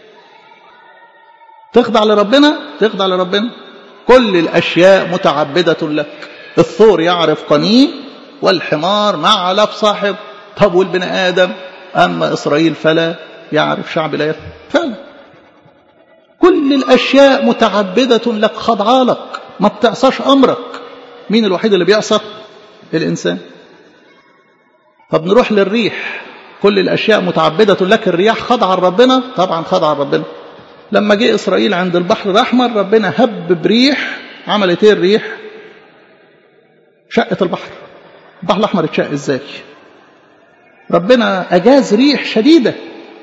تخضع لربنا تخضع لربنا كل الأشياء متعبدة لك الثور يعرف قنيه والحمار مع علف صاحب طب والبني آدم أما إسرائيل فلا يعرف شعب لا يفهم فعلا كل الأشياء متعبدة لك خضعة لك ما بتعصاش أمرك مين الوحيد اللي بيعصى الإنسان طب نروح للريح كل الأشياء متعبدة لك الرياح خضعة لربنا طبعا خضعة لربنا لما جه إسرائيل عند البحر الأحمر ربنا هب بريح عملت ايه الريح شقت البحر البحر الأحمر اتشق ازاي ربنا أجاز ريح شديدة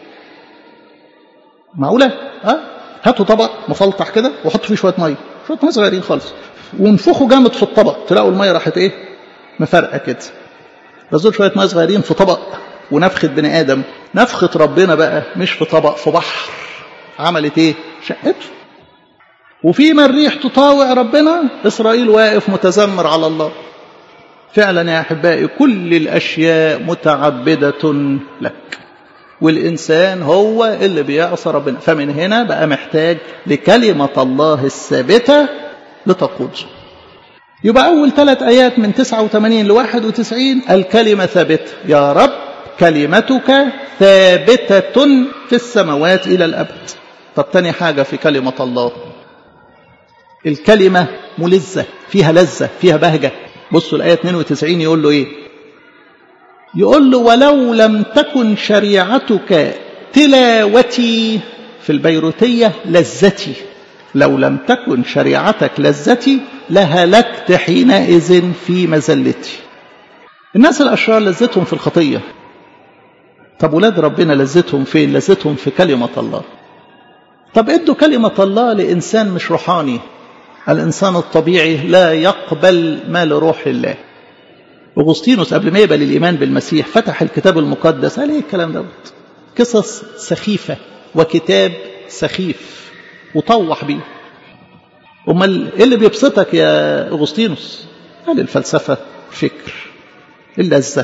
معقولة ها هاتوا طبق مفلطح كده وحطوا فيه شوية مية شوية مية صغيرين خالص وانفخوا جامد في الطبق تلاقوا المية راحت ايه مفرقة كده نزلوا شوية مية صغيرين في طبق ونفخة بني آدم نفخة ربنا بقى مش في طبق في بحر عملت ايه شقته وفيما الريح تطاوع ربنا إسرائيل واقف متذمر على الله فعلا يا أحبائي كل الأشياء متعبدة لك والإنسان هو اللي بيعصى ربنا فمن هنا بقى محتاج لكلمة الله الثابتة لتقوده يبقى أول ثلاث آيات من 89 ل 91 الكلمة ثابتة يا رب كلمتك ثابتة في السماوات إلى الأبد طب تاني حاجة في كلمة الله الكلمة ملزة فيها لذة فيها بهجة بصوا الآية 92 يقول له إيه يقول له ولو لم تكن شريعتك تلاوتي في البيروتية لذتي لو لم تكن شريعتك لذتي لهلكت حينئذ في مزلتي الناس الأشرار لذتهم في الخطية طب ولاد ربنا لذتهم فين لذتهم في كلمة الله طب ادوا كلمة الله لإنسان مش روحاني الإنسان الطبيعي لا يقبل ما لروح الله أغسطينوس قبل ما يقبل الإيمان بالمسيح فتح الكتاب المقدس قال إيه الكلام دوت قصص سخيفة وكتاب سخيف وطوح بيه أمال إيه اللي بيبسطك يا أغسطينوس قال الفلسفة فكر اللذة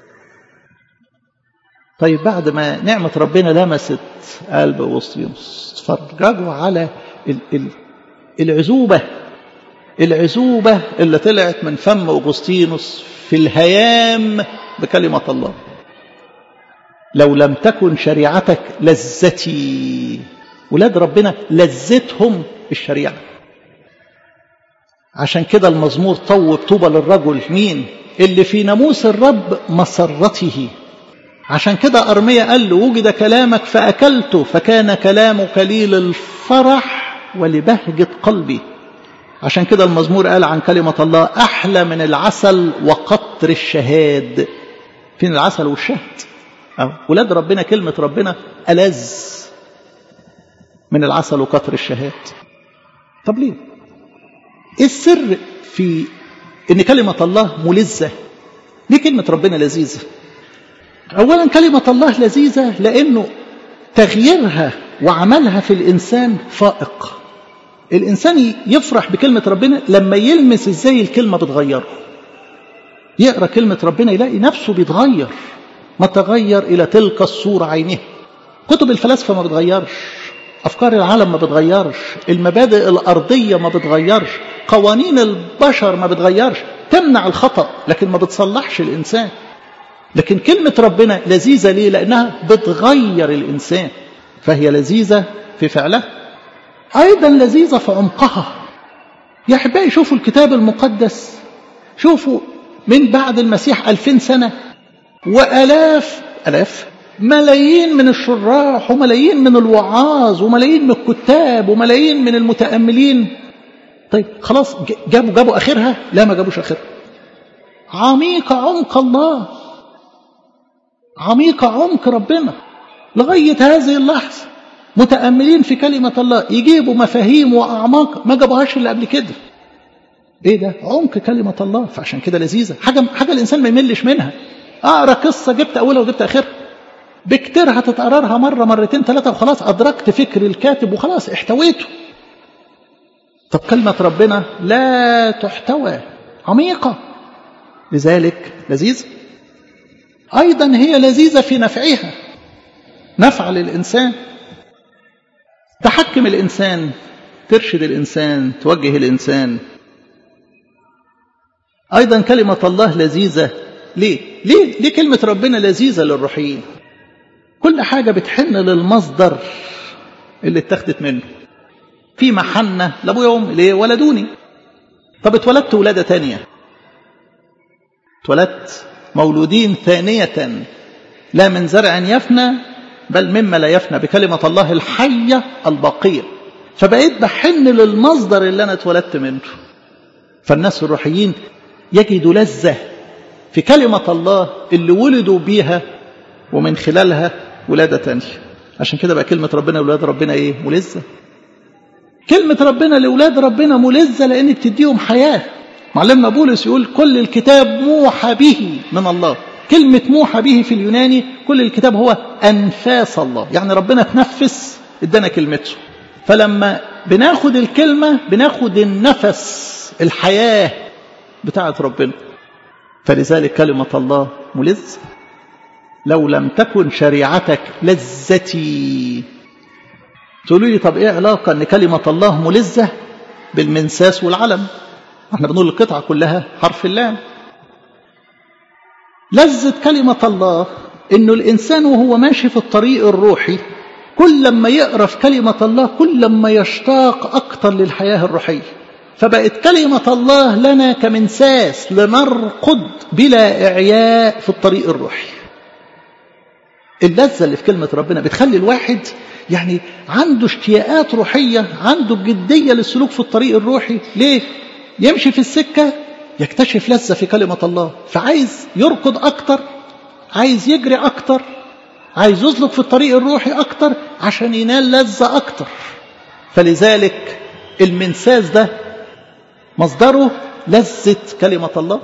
طيب بعد ما نعمة ربنا لمست قلب أغسطينوس اتفرجوا على ال ال العزوبة العزوبة اللي طلعت من فم أغسطينوس في الهيام بكلمة الله لو لم تكن شريعتك لذتي ولاد ربنا لذتهم الشريعة عشان كده المزمور طوب طوبى للرجل مين اللي في ناموس الرب مسرته عشان كده أرمية قال له وجد كلامك فأكلته فكان كلامك لي للفرح ولبهجة قلبي عشان كده المزمور قال عن كلمة الله أحلى من العسل وقطر الشهاد فين العسل والشهد أو ولاد ربنا كلمة ربنا ألذ من العسل وقطر الشهاد طب ليه ايه السر في ان كلمة الله ملذة ليه كلمة ربنا لذيذة اولا كلمة الله لذيذة لانه تغييرها وعملها في الانسان فائق الانسان يفرح بكلمة ربنا لما يلمس ازاي الكلمة بتغيره يقرا كلمة ربنا يلاقي نفسه بيتغير ما تغير الى تلك الصورة عينه كتب الفلاسفة ما بتغيرش أفكار العالم ما بتغيرش المبادئ الأرضية ما بتغيرش قوانين البشر ما بتغيرش تمنع الخطأ لكن ما بتصلحش الإنسان لكن كلمة ربنا لذيذة ليه لأنها بتغير الإنسان فهي لذيذة في فعلها أيضا لذيذة في عمقها يا أحبائي شوفوا الكتاب المقدس شوفوا من بعد المسيح ألفين سنة وألاف ألاف ملايين من الشراح وملايين من الوعاظ وملايين من الكتاب وملايين من المتأملين طيب خلاص جابوا جابوا آخرها لا ما جابوش آخرها عميق عمق الله عميق عمق ربنا لغاية هذه اللحظة متأملين في كلمة الله يجيبوا مفاهيم وأعماق ما جابوهاش اللي قبل كده ايه ده عمق كلمة الله فعشان كده لذيذة حاجة حاجة الإنسان ما يملش منها أقرأ قصة جبت أولها وجبت آخرها بكتير هتتقررها مرة مرتين ثلاثة وخلاص أدركت فكر الكاتب وخلاص احتويته طب كلمة ربنا لا تحتوى عميقة لذلك لذيذة أيضا هي لذيذة في نفعها نفع للإنسان تحكم الإنسان ترشد الإنسان توجه الإنسان أيضا كلمة الله لذيذة ليه؟ ليه؟ ليه كلمة ربنا لذيذة للروحيين؟ كل حاجة بتحن للمصدر اللي اتخذت منه في محنة لابويا وامي ليه ولدوني طب اتولدت ولادة تانية اتولدت مولودين ثانية لا من زرع يفنى بل مما لا يفنى بكلمة الله الحية الباقية فبقيت بحن للمصدر اللي أنا اتولدت منه فالناس الروحيين يجدوا لذة في كلمة الله اللي ولدوا بيها ومن خلالها ولادة تانية عشان كده بقى كلمة ربنا لولاد ربنا ايه ملزة كلمة ربنا لولاد ربنا ملزة لأن بتديهم حياة معلمنا بولس يقول كل الكتاب موحى به من الله كلمة موحى به في اليوناني كل الكتاب هو أنفاس الله يعني ربنا تنفس ادانا كلمته فلما بناخد الكلمة بناخد النفس الحياة بتاعت ربنا فلذلك كلمة الله ملذ لو لم تكن شريعتك لذتي تقولوا لي طب ايه علاقة ان كلمة الله ملذة بالمنساس والعلم احنا بنقول القطعة كلها حرف اللام لذة كلمة الله انه الانسان وهو ماشي في الطريق الروحي كل لما يقرا في كلمة الله كل لما يشتاق اكتر للحياة الروحية فبقت كلمة الله لنا كمنساس لنرقد بلا إعياء في الطريق الروحي اللذة اللي في كلمة ربنا بتخلي الواحد يعني عنده اشتياقات روحية عنده جدية للسلوك في الطريق الروحي ليه؟ يمشي في السكة يكتشف لذة في كلمة الله فعايز يركض أكتر عايز يجري أكتر عايز يسلك في الطريق الروحي أكتر عشان ينال لذة أكتر فلذلك المنساس ده مصدره لذة كلمة الله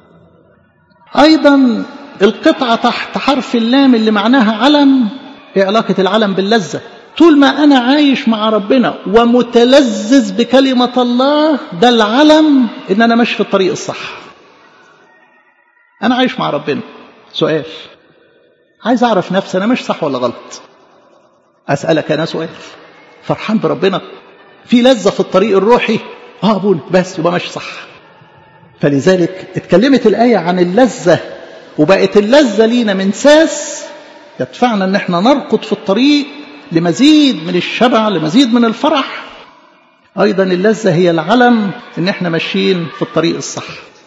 أيضا القطعة تحت حرف اللام اللي معناها علم ايه علاقة العلم باللذة طول ما أنا عايش مع ربنا ومتلذذ بكلمة الله ده العلم إن أنا ماشي في الطريق الصح أنا عايش مع ربنا سؤال عايز أعرف نفسي أنا مش صح ولا غلط أسألك أنا سؤال فرحان بربنا في لذة في الطريق الروحي اه ابونا بس يبقى ماشي صح فلذلك اتكلمت الآية عن اللذة وبقت اللذة لينا منساس يدفعنا ان احنا نرقد في الطريق لمزيد من الشبع لمزيد من الفرح ايضا اللذة هي العلم ان احنا ماشيين في الطريق الصح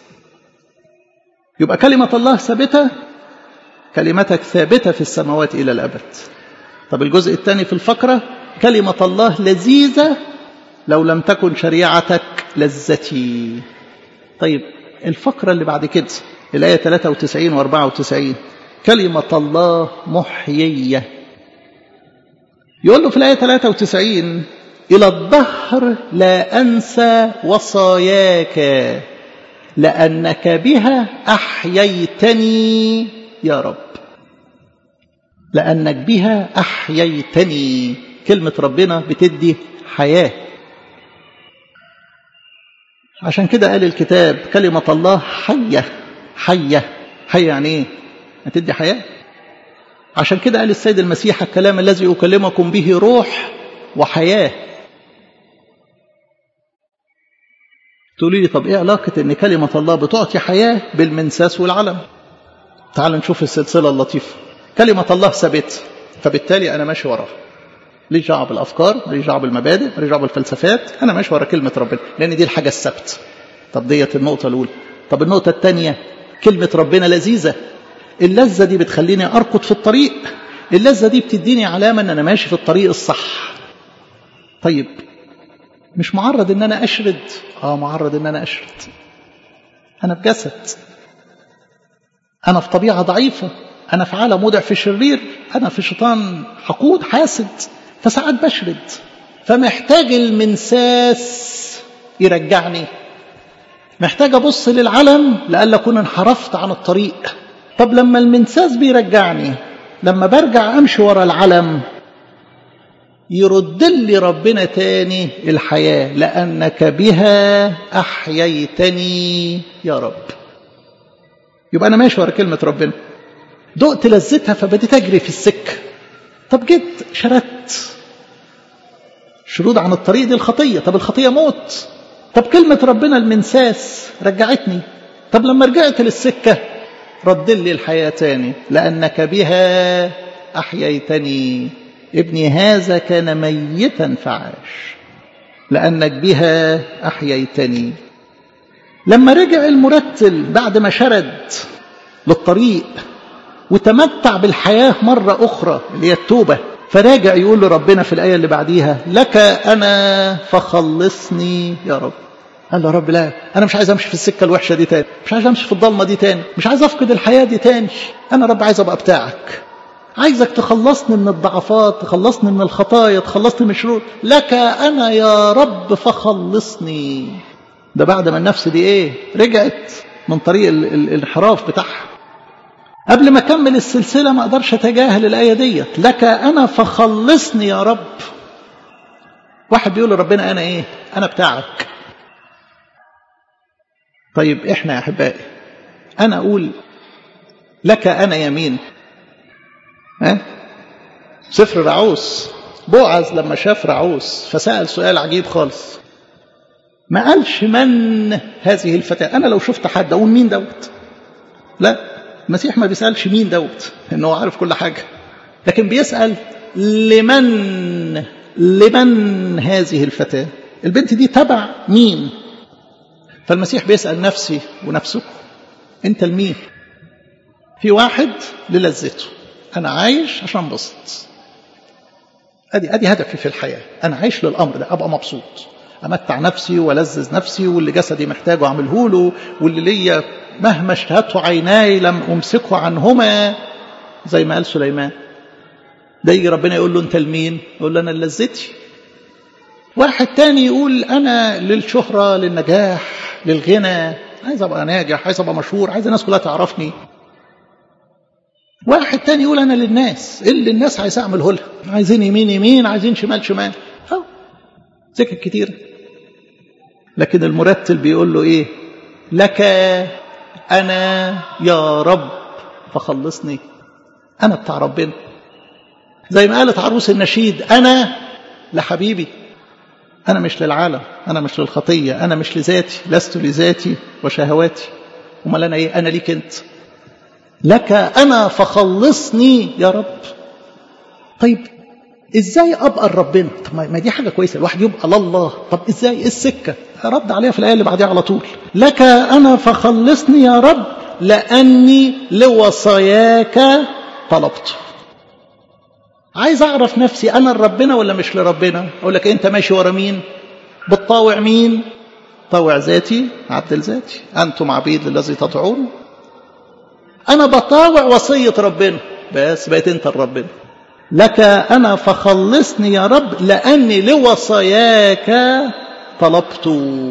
يبقى كلمة الله ثابتة كلمتك ثابتة في السماوات إلى الأبد طب الجزء الثاني في الفقرة كلمة الله لذيذة لو لم تكن شريعتك لذتي طيب الفقرة اللي بعد كده الآية 93 و 94 كلمة الله محيية يقول له في الآية 93 إلى الدهر لا أنسى وصاياك لأنك بها أحييتني يا رب لأنك بها أحييتني كلمة ربنا بتدي حياة عشان كده قال الكتاب كلمة الله حية حية حية يعني ايه هتدي حياة عشان كده قال السيد المسيح الكلام الذي أكلمكم به روح وحياة تقولي لي طب ايه علاقة ان كلمة الله بتعطي حياة بالمنساس والعلم تعال نشوف السلسلة اللطيفة كلمة الله ثابت فبالتالي أنا ماشي وراها ليش دعوه بالافكار ماليش دعوه بالمبادئ ماليش دعوه بالفلسفات انا ماشي ورا كلمه ربنا لان دي الحاجه الثابته طب ديت النقطه الاولى طب النقطه الثانيه كلمه ربنا لذيذه اللذه دي بتخليني اركض في الطريق اللذه دي بتديني علامه ان انا ماشي في الطريق الصح طيب مش معرض ان انا اشرد اه معرض ان انا اشرد انا في جسد انا في طبيعه ضعيفه انا في عالم وضع في شرير انا في شيطان حقود حاسد فساعات بشرد فمحتاج المنساس يرجعني محتاج ابص للعلم لألا اكون انحرفت عن الطريق طب لما المنساس بيرجعني لما برجع امشي ورا العلم يرد لي ربنا تاني الحياة لأنك بها أحييتني يا رب يبقى أنا ماشي ورا كلمة ربنا دقت لذتها فبديت أجري في السكة طب جيت شردت شرود عن الطريق دي الخطية طب الخطية موت طب كلمة ربنا المنساس رجعتني طب لما رجعت للسكة رد لي الحياة تاني لأنك بها أحييتني ابني هذا كان ميتا فعاش لأنك بها أحييتني لما رجع المرتل بعد ما شرد للطريق وتمتع بالحياة مرة أخرى اللي هي التوبة فراجع يقول لربنا في الآية اللي بعديها لك أنا فخلصني يا رب قال له رب لا أنا مش عايز أمشي في السكة الوحشة دي تاني مش عايز أمشي في الضلمة دي تاني مش عايز أفقد الحياة دي تاني أنا رب عايز أبقى بتاعك عايزك تخلصني من الضعفات تخلصني من الخطايا تخلصني من الشرور لك أنا يا رب فخلصني ده بعد ما النفس دي إيه رجعت من طريق الانحراف بتاعها قبل ما أكمل السلسلة ما أقدرش أتجاهل الآية ديت لك أنا فخلصني يا رب واحد بيقول لربنا أنا إيه أنا بتاعك طيب إحنا يا أحبائي انا اقول لك انا يمين ها سفر رعوس بوعز لما شاف رعوس فسأل سؤال عجيب خالص ما قالش من هذه الفتاة أنا لو شفت حد أقول مين دوت لا المسيح ما بيسألش مين دوت إنه عارف كل حاجة لكن بيسأل لمن لمن هذه الفتاة البنت دي تبع مين فالمسيح بيسأل نفسي ونفسكم أنت لمين في واحد للذته أنا عايش عشان انبسط ادي ادي هدفي في الحياه انا عايش للامر ده ابقى مبسوط امتع نفسي والذذ نفسي واللي جسدي محتاجه اعمله له واللي ليا مهما اشتهته عيناي لم امسكه عنهما زي ما قال سليمان ده يجي ربنا يقول له انت لمين يقول له انا لذتي واحد تاني يقول انا للشهره للنجاح للغنى عايز ابقى ناجح عايز ابقى مشهور عايز الناس كلها تعرفني واحد تاني يقول انا للناس اللي الناس عايز اعمله لها عايزين يمين يمين عايزين شمال شمال اه سكك كتير لكن المرتل بيقول له ايه لك انا يا رب فخلصني انا بتاع ربنا زي ما قالت عروس النشيد انا لحبيبي انا مش للعالم انا مش للخطيه انا مش لذاتي لست لذاتي وشهواتي امال انا ايه انا ليك انت لك أنا فخلصني يا رب طيب إزاي أبقى لربنا طب ما دي حاجة كويسة الواحد يبقى لله طب إزاي إيه السكة رد عليها في الآية اللي بعديها على طول لك أنا فخلصني يا رب لأني لوصاياك طلبت عايز أعرف نفسي أنا لربنا ولا مش لربنا أقول لك أنت ماشي ورا مين بتطاوع مين طاوع ذاتي عبد الذاتي أنتم عبيد للذي تطيعون أنا بطاوع وصية ربنا بس بقيت أنت لربنا لك أنا فخلصني يا رب لأني لوصاياك طلبت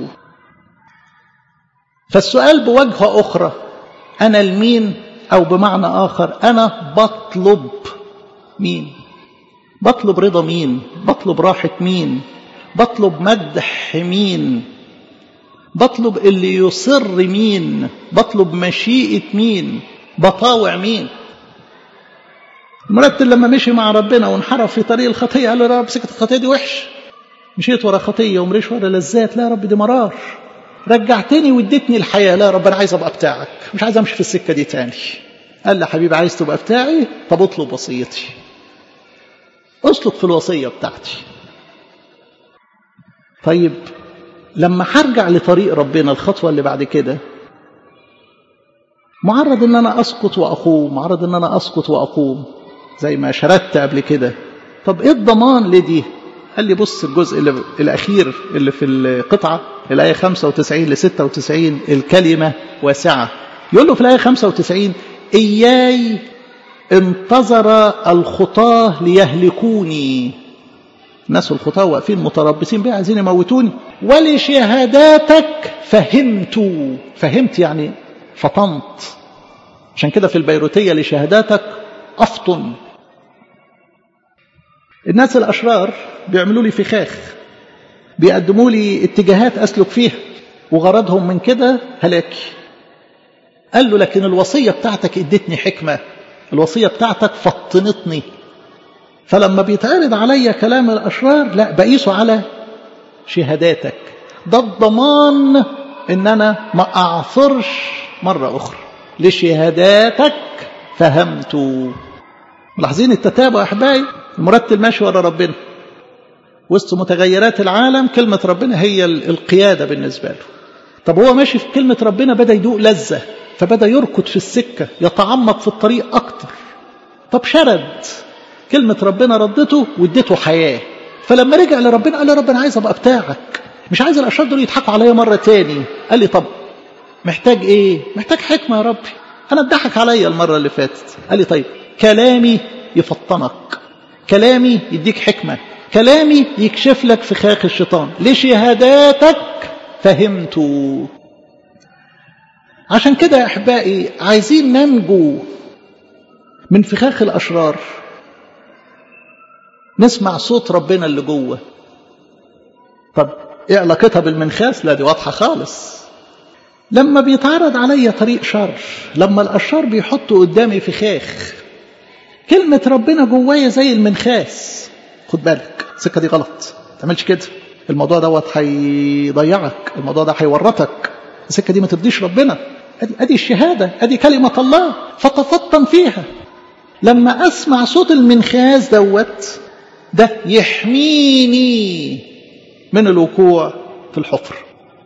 فالسؤال بوجهة أخرى أنا المين أو بمعنى آخر أنا بطلب مين بطلب رضا مين بطلب راحة مين بطلب مدح مين بطلب اللي يصر مين بطلب مشيئة مين بطاوع مين المرتل لما مشي مع ربنا وانحرف في طريق الخطية قال له يا رب سكت الخطية دي وحش مشيت ورا خطية ومريش ورا لذات لا يا رب دي مرار رجعتني واديتني الحياة لا يا رب أنا عايز أبقى بتاعك مش عايز أمشي في السكة دي تاني قال لي حبيبي عايز تبقى بتاعي طب اطلب وصيتي اسلك في الوصية بتاعتي طيب لما هرجع لطريق ربنا الخطوة اللي بعد كده معرض ان انا اسقط واقوم معرض ان انا اسقط واقوم زي ما شردت قبل كده طب ايه الضمان لدي قال لي بص الجزء اللي الاخير اللي في القطعه الايه 95 ل 96 الكلمه واسعه يقول له في الايه 95 اياي انتظر الخطاه ليهلكوني الناس الخطاه واقفين متربصين بيه عايزين يموتوني ولشهاداتك فهمت فهمت يعني فطنت عشان كده في البيروتية لشهاداتك أفطن الناس الأشرار بيعملوا لي فخاخ بيقدموا لي اتجاهات أسلك فيها وغرضهم من كده هلاكي قال له لكن الوصية بتاعتك ادتني حكمة الوصية بتاعتك فطنتني فلما بيتعرض عليا كلام الأشرار لا بقيسه على شهاداتك ده الضمان ان انا ما اعثرش مرة أخرى لشهاداتك فهمت ملاحظين التتابع يا أحبائي المرتل ماشي ورا ربنا وسط متغيرات العالم كلمة ربنا هي القيادة بالنسبة له طب هو ماشي في كلمة ربنا بدأ يدوق لذة فبدأ يركض في السكة يتعمق في الطريق أكتر طب شرد كلمة ربنا ردته واديته حياة فلما رجع لربنا قال له رب أنا عايز أبقى بتاعك مش عايز الأشرار دول يضحكوا عليا مرة تاني قال لي طب محتاج ايه محتاج حكمة يا ربي انا اتضحك عليا المرة اللي فاتت قال لي طيب كلامي يفطنك كلامي يديك حكمة كلامي يكشف لك فخاخ الشيطان لشهاداتك فهمت عشان كده يا احبائي عايزين ننجو من فخاخ الاشرار نسمع صوت ربنا اللي جوه طب ايه علاقتها بالمنخاس لا دي واضحه خالص لما بيتعرض عليا طريق شر لما الأشرار بيحطوا قدامي فخاخ كلمة ربنا جوايا زي المنخاس خد بالك السكة دي غلط ما تعملش كده الموضوع دوت هيضيعك الموضوع ده هيورطك السكة دي ما ترضيش ربنا ادي ادي الشهادة ادي كلمة الله فتفطن فيها لما اسمع صوت المنخاس دوت ده يحميني من الوقوع في الحفر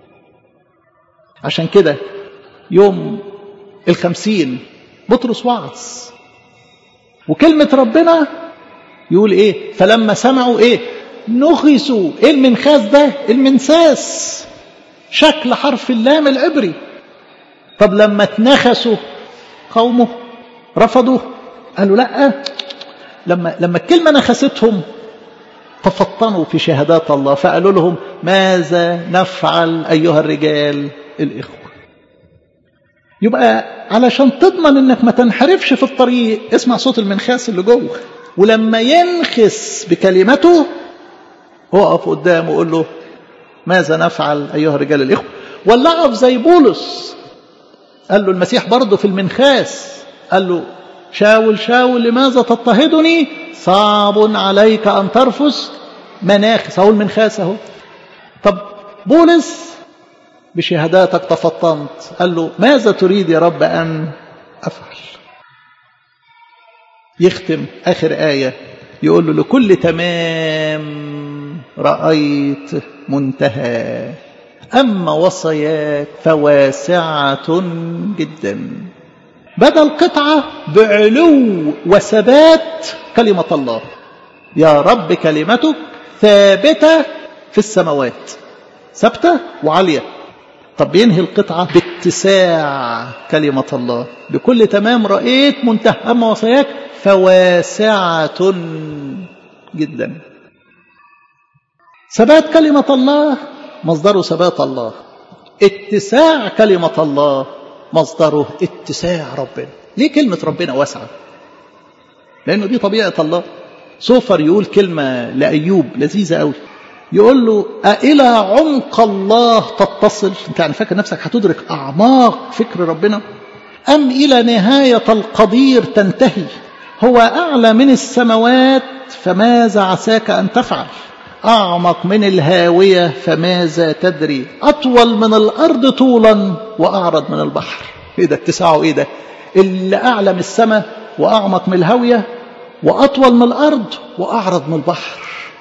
عشان كده يوم الخمسين بطرس وعظ وكلمة ربنا يقول ايه فلما سمعوا ايه نخسوا ايه المنخاس ده المنساس شكل حرف اللام العبري طب لما اتنخسوا قومه رفضوا قالوا لا لما لما الكلمه نخستهم تفطنوا في شهادات الله فقالوا لهم ماذا نفعل ايها الرجال الاخوه يبقى علشان تضمن انك ما تنحرفش في الطريق اسمع صوت المنخاس اللي جوه ولما ينخس بكلمته اقف قدامه وقول له ماذا نفعل ايها الرجال الاخوه ولا اقف زي بولس قال له المسيح برضه في المنخاس قال له شاول شاول لماذا تضطهدني صعب عليك ان ترفس مناخس اهو المنخاس اهو طب بولس بشهاداتك تفطنت قال له ماذا تريد يا رب ان افعل يختم اخر ايه يقول له لكل تمام رأيت منتهى أما وصاياك فواسعة جدا بدل القطعة بعلو وثبات كلمة الله يا رب كلمتك ثابتة في السماوات ثابتة وعالية طب ينهي القطعة باتساع كلمة الله بكل تمام رأيت منتهى أما وصاياك فواسعة جدا ثبات كلمة الله مصدره ثبات الله اتساع كلمة الله مصدره اتساع ربنا ليه كلمة ربنا واسعة لأنه دي طبيعة الله سوفر يقول كلمة لأيوب لذيذة قوي يقول له أإلى عمق الله تتصل أنت يعني فاكر نفسك هتدرك أعماق فكر ربنا أم إلى نهاية القدير تنتهي هو أعلى من السماوات فماذا عساك أن تفعل أعمق من الهاوية فماذا تدري أطول من الأرض طولا وأعرض من البحر إيه ده اتساعه إيه ده اللي أعلى من السماء وأعمق من الهاوية وأطول من الأرض وأعرض من البحر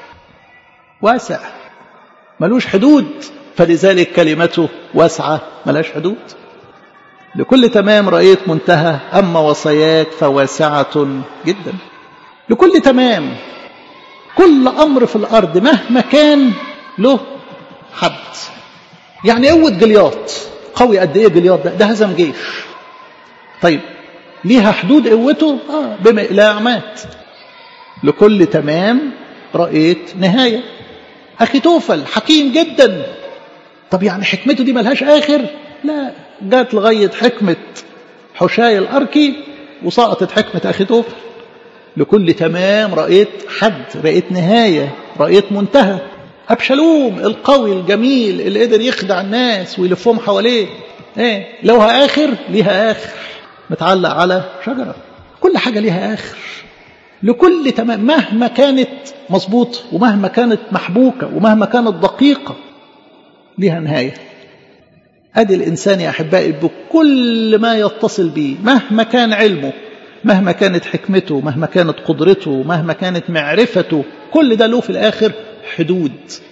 واسع ملوش حدود فلذلك كلمته واسعة ملاش حدود لكل تمام رأيت منتهى أما وصاياك فواسعة جدا لكل تمام كل أمر في الأرض مهما كان له حد يعني قوة جلياط قوي قد إيه جلياط ده ده هزم جيش طيب ليها حدود قوته آه بمقلاع مات لكل تمام رأيت نهاية أخي توفل حكيم جدا طب يعني حكمته دي ملهاش آخر لا جات لغاية حكمة حشاي الأركي وسقطت حكمة أخي توفل لكل تمام رأيت حد رأيت نهاية رأيت منتهى أبشلوم القوي الجميل اللي قدر يخدع الناس ويلفهم حواليه ايه لوها آخر ليها آخر متعلق على شجرة كل حاجة ليها آخر لكل تمام مهما كانت مظبوطة ومهما كانت محبوكة ومهما كانت دقيقة ليها نهاية أدي الإنسان يا أحبائي بكل ما يتصل به مهما كان علمه مهما كانت حكمته مهما كانت قدرته مهما كانت معرفته كل ده له في الآخر حدود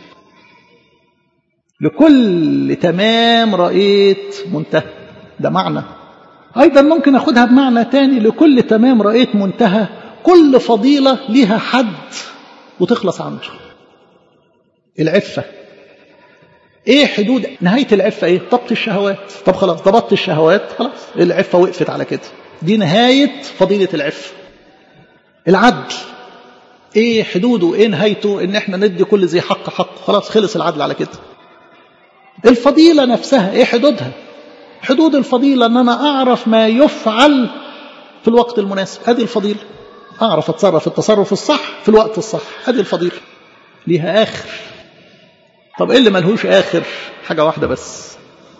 لكل تمام رأيت منتهى ده معنى أيضا ممكن أخدها بمعنى تاني لكل تمام رأيت منتهى كل فضيلة لها حد وتخلص عنده العفة ايه حدود نهاية العفة ايه ضبط الشهوات طب خلاص ضبطت الشهوات خلاص العفة وقفت على كده دي نهاية فضيلة العفة العدل ايه حدوده ايه نهايته ان احنا ندي كل ذي حق حق خلاص خلص العدل على كده الفضيلة نفسها ايه حدودها حدود الفضيلة ان انا اعرف ما يفعل في الوقت المناسب هذه الفضيلة اعرف اتصرف التصرف الصح في الوقت الصح هذه الفضيلة ليها اخر طب ايه اللي ملهوش اخر حاجة واحدة بس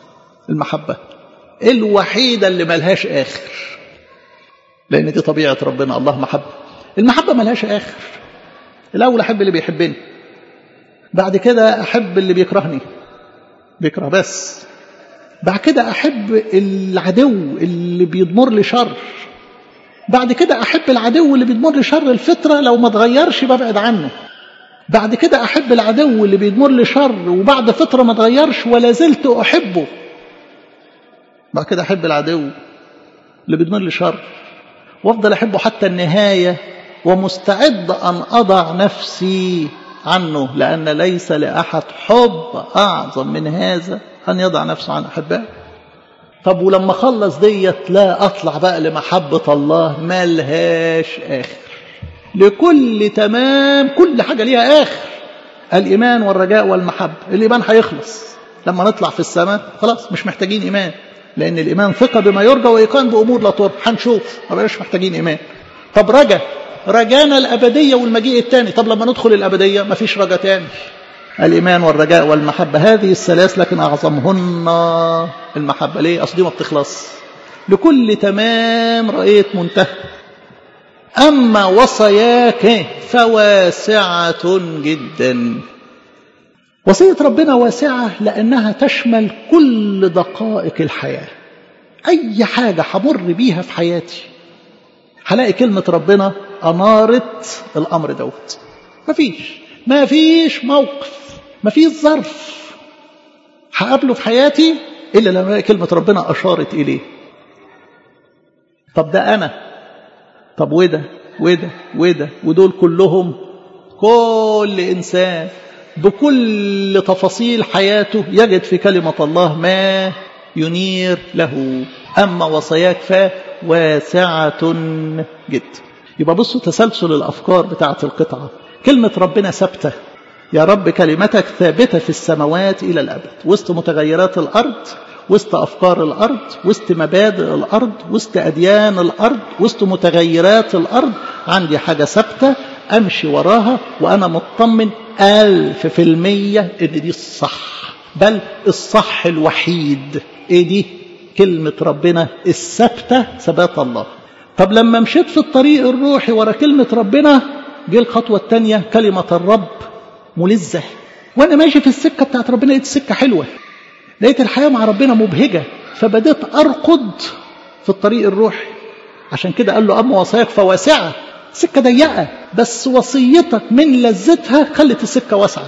المحبة الوحيدة اللي ملهاش آخر لأن دي طبيعة ربنا الله محبة المحبة ملهاش آخر الأول أحب اللي بيحبني بعد كده أحب اللي بيكرهني بيكره بس بعد كده أحب العدو اللي بيضمر لي شر بعد كده أحب العدو اللي بيضمر لي شر الفطرة لو ما اتغيرش ببعد عنه بعد كده أحب العدو اللي بيضمر لي شر وبعد فترة ما اتغيرش ولا زلت أحبه بعد كده أحب العدو اللي بيضمر لي شر وافضل أحبه حتى النهاية ومستعد أن أضع نفسي عنه لأن ليس لأحد حب أعظم من هذا أن يضع نفسه عن أحبائه طب ولما خلص ديت لا أطلع بقى لمحبة الله ملهاش آخر لكل تمام كل حاجة ليها آخر الإيمان والرجاء والمحبة الإيمان هيخلص لما نطلع في السماء خلاص مش محتاجين إيمان لأن الإيمان ثقة بما يرجى وإيقان بأمور لا ترى هنشوف ما بقاش محتاجين إيمان طب رجا رجانا الأبدية والمجيء الثاني طب لما ندخل الأبدية ما فيش رجا تاني الإيمان والرجاء والمحبة هذه الثلاث لكن أعظمهن المحبة ليه أصل دي ما بتخلص لكل تمام رأيت منتهى أما وصاياك فواسعة جدا وصية ربنا واسعة لأنها تشمل كل دقائق الحياة أي حاجة همر بيها في حياتي هلاقي كلمة ربنا أنارت الأمر دوت مفيش مفيش موقف مفيش ظرف هقابله في حياتي إلا لما ألاقي كلمة ربنا أشارت إليه طب ده أنا طب وده وده وده ودول كلهم كل إنسان بكل تفاصيل حياته يجد في كلمة الله ما ينير له أما وصاياك فواسعة جدا يبقى بصوا تسلسل الأفكار بتاعة القطعة كلمة ربنا ثابتة يا رب كلمتك ثابتة في السماوات إلى الأبد وسط متغيرات الأرض وسط أفكار الأرض وسط مبادئ الأرض وسط أديان الأرض وسط متغيرات الأرض عندي حاجة ثابتة أمشي وراها وأنا مطمن ألف في المية إن دي الصح بل الصح الوحيد إيه دي كلمة ربنا الثابتة ثبات الله طب لما مشيت في الطريق الروحي ورا كلمة ربنا جه الخطوة الثانية كلمة الرب ملزة وأنا ماشي في السكة بتاعت ربنا لقيت السكة حلوة لقيت الحياة مع ربنا مبهجة فبدأت أرقد في الطريق الروحي عشان كده قال له أما وصاياك فواسعة سكة ضيقة بس وصيتك من لذتها خلت السكة واسعة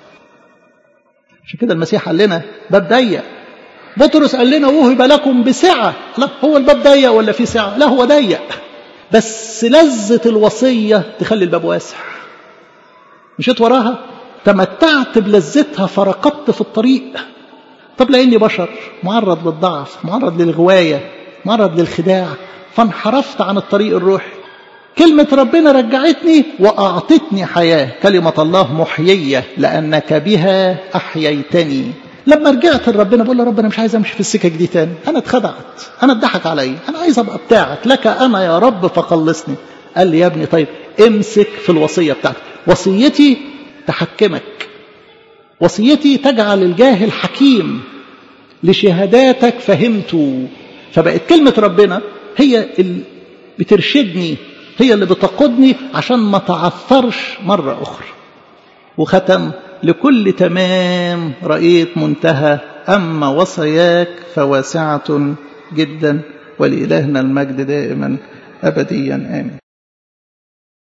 عشان كده المسيح قال لنا باب ضيق بطرس قال لنا وهب لكم بسعة لا هو الباب ضيق ولا في سعة لا هو ضيق بس لذة الوصية تخلي الباب واسع مشيت وراها تمتعت بلذتها فرقدت في الطريق طب لاني بشر معرض للضعف معرض للغوايه معرض للخداع فانحرفت عن الطريق الروحي كلمة ربنا رجعتني وأعطتني حياة كلمة الله محيية لأنك بها أحييتني لما رجعت لربنا بقول له رب أنا مش عايز أمشي في السكك دي تاني أنا اتخدعت أنا اتضحك عليا أنا عايز أبقى بتاعك لك أنا يا رب فخلصني قال لي يا ابني طيب امسك في الوصية بتاعتك وصيتي تحكمك وصيتي تجعل الجاهل حكيم لشهاداتك فهمت فبقت كلمة ربنا هي اللي بترشدني هي اللي بتقودني عشان ما تعثرش مرة أخرى وختم لكل تمام رأيت منتهى أما وصاياك فواسعة جدا ولإلهنا المجد دائما أبديا آمين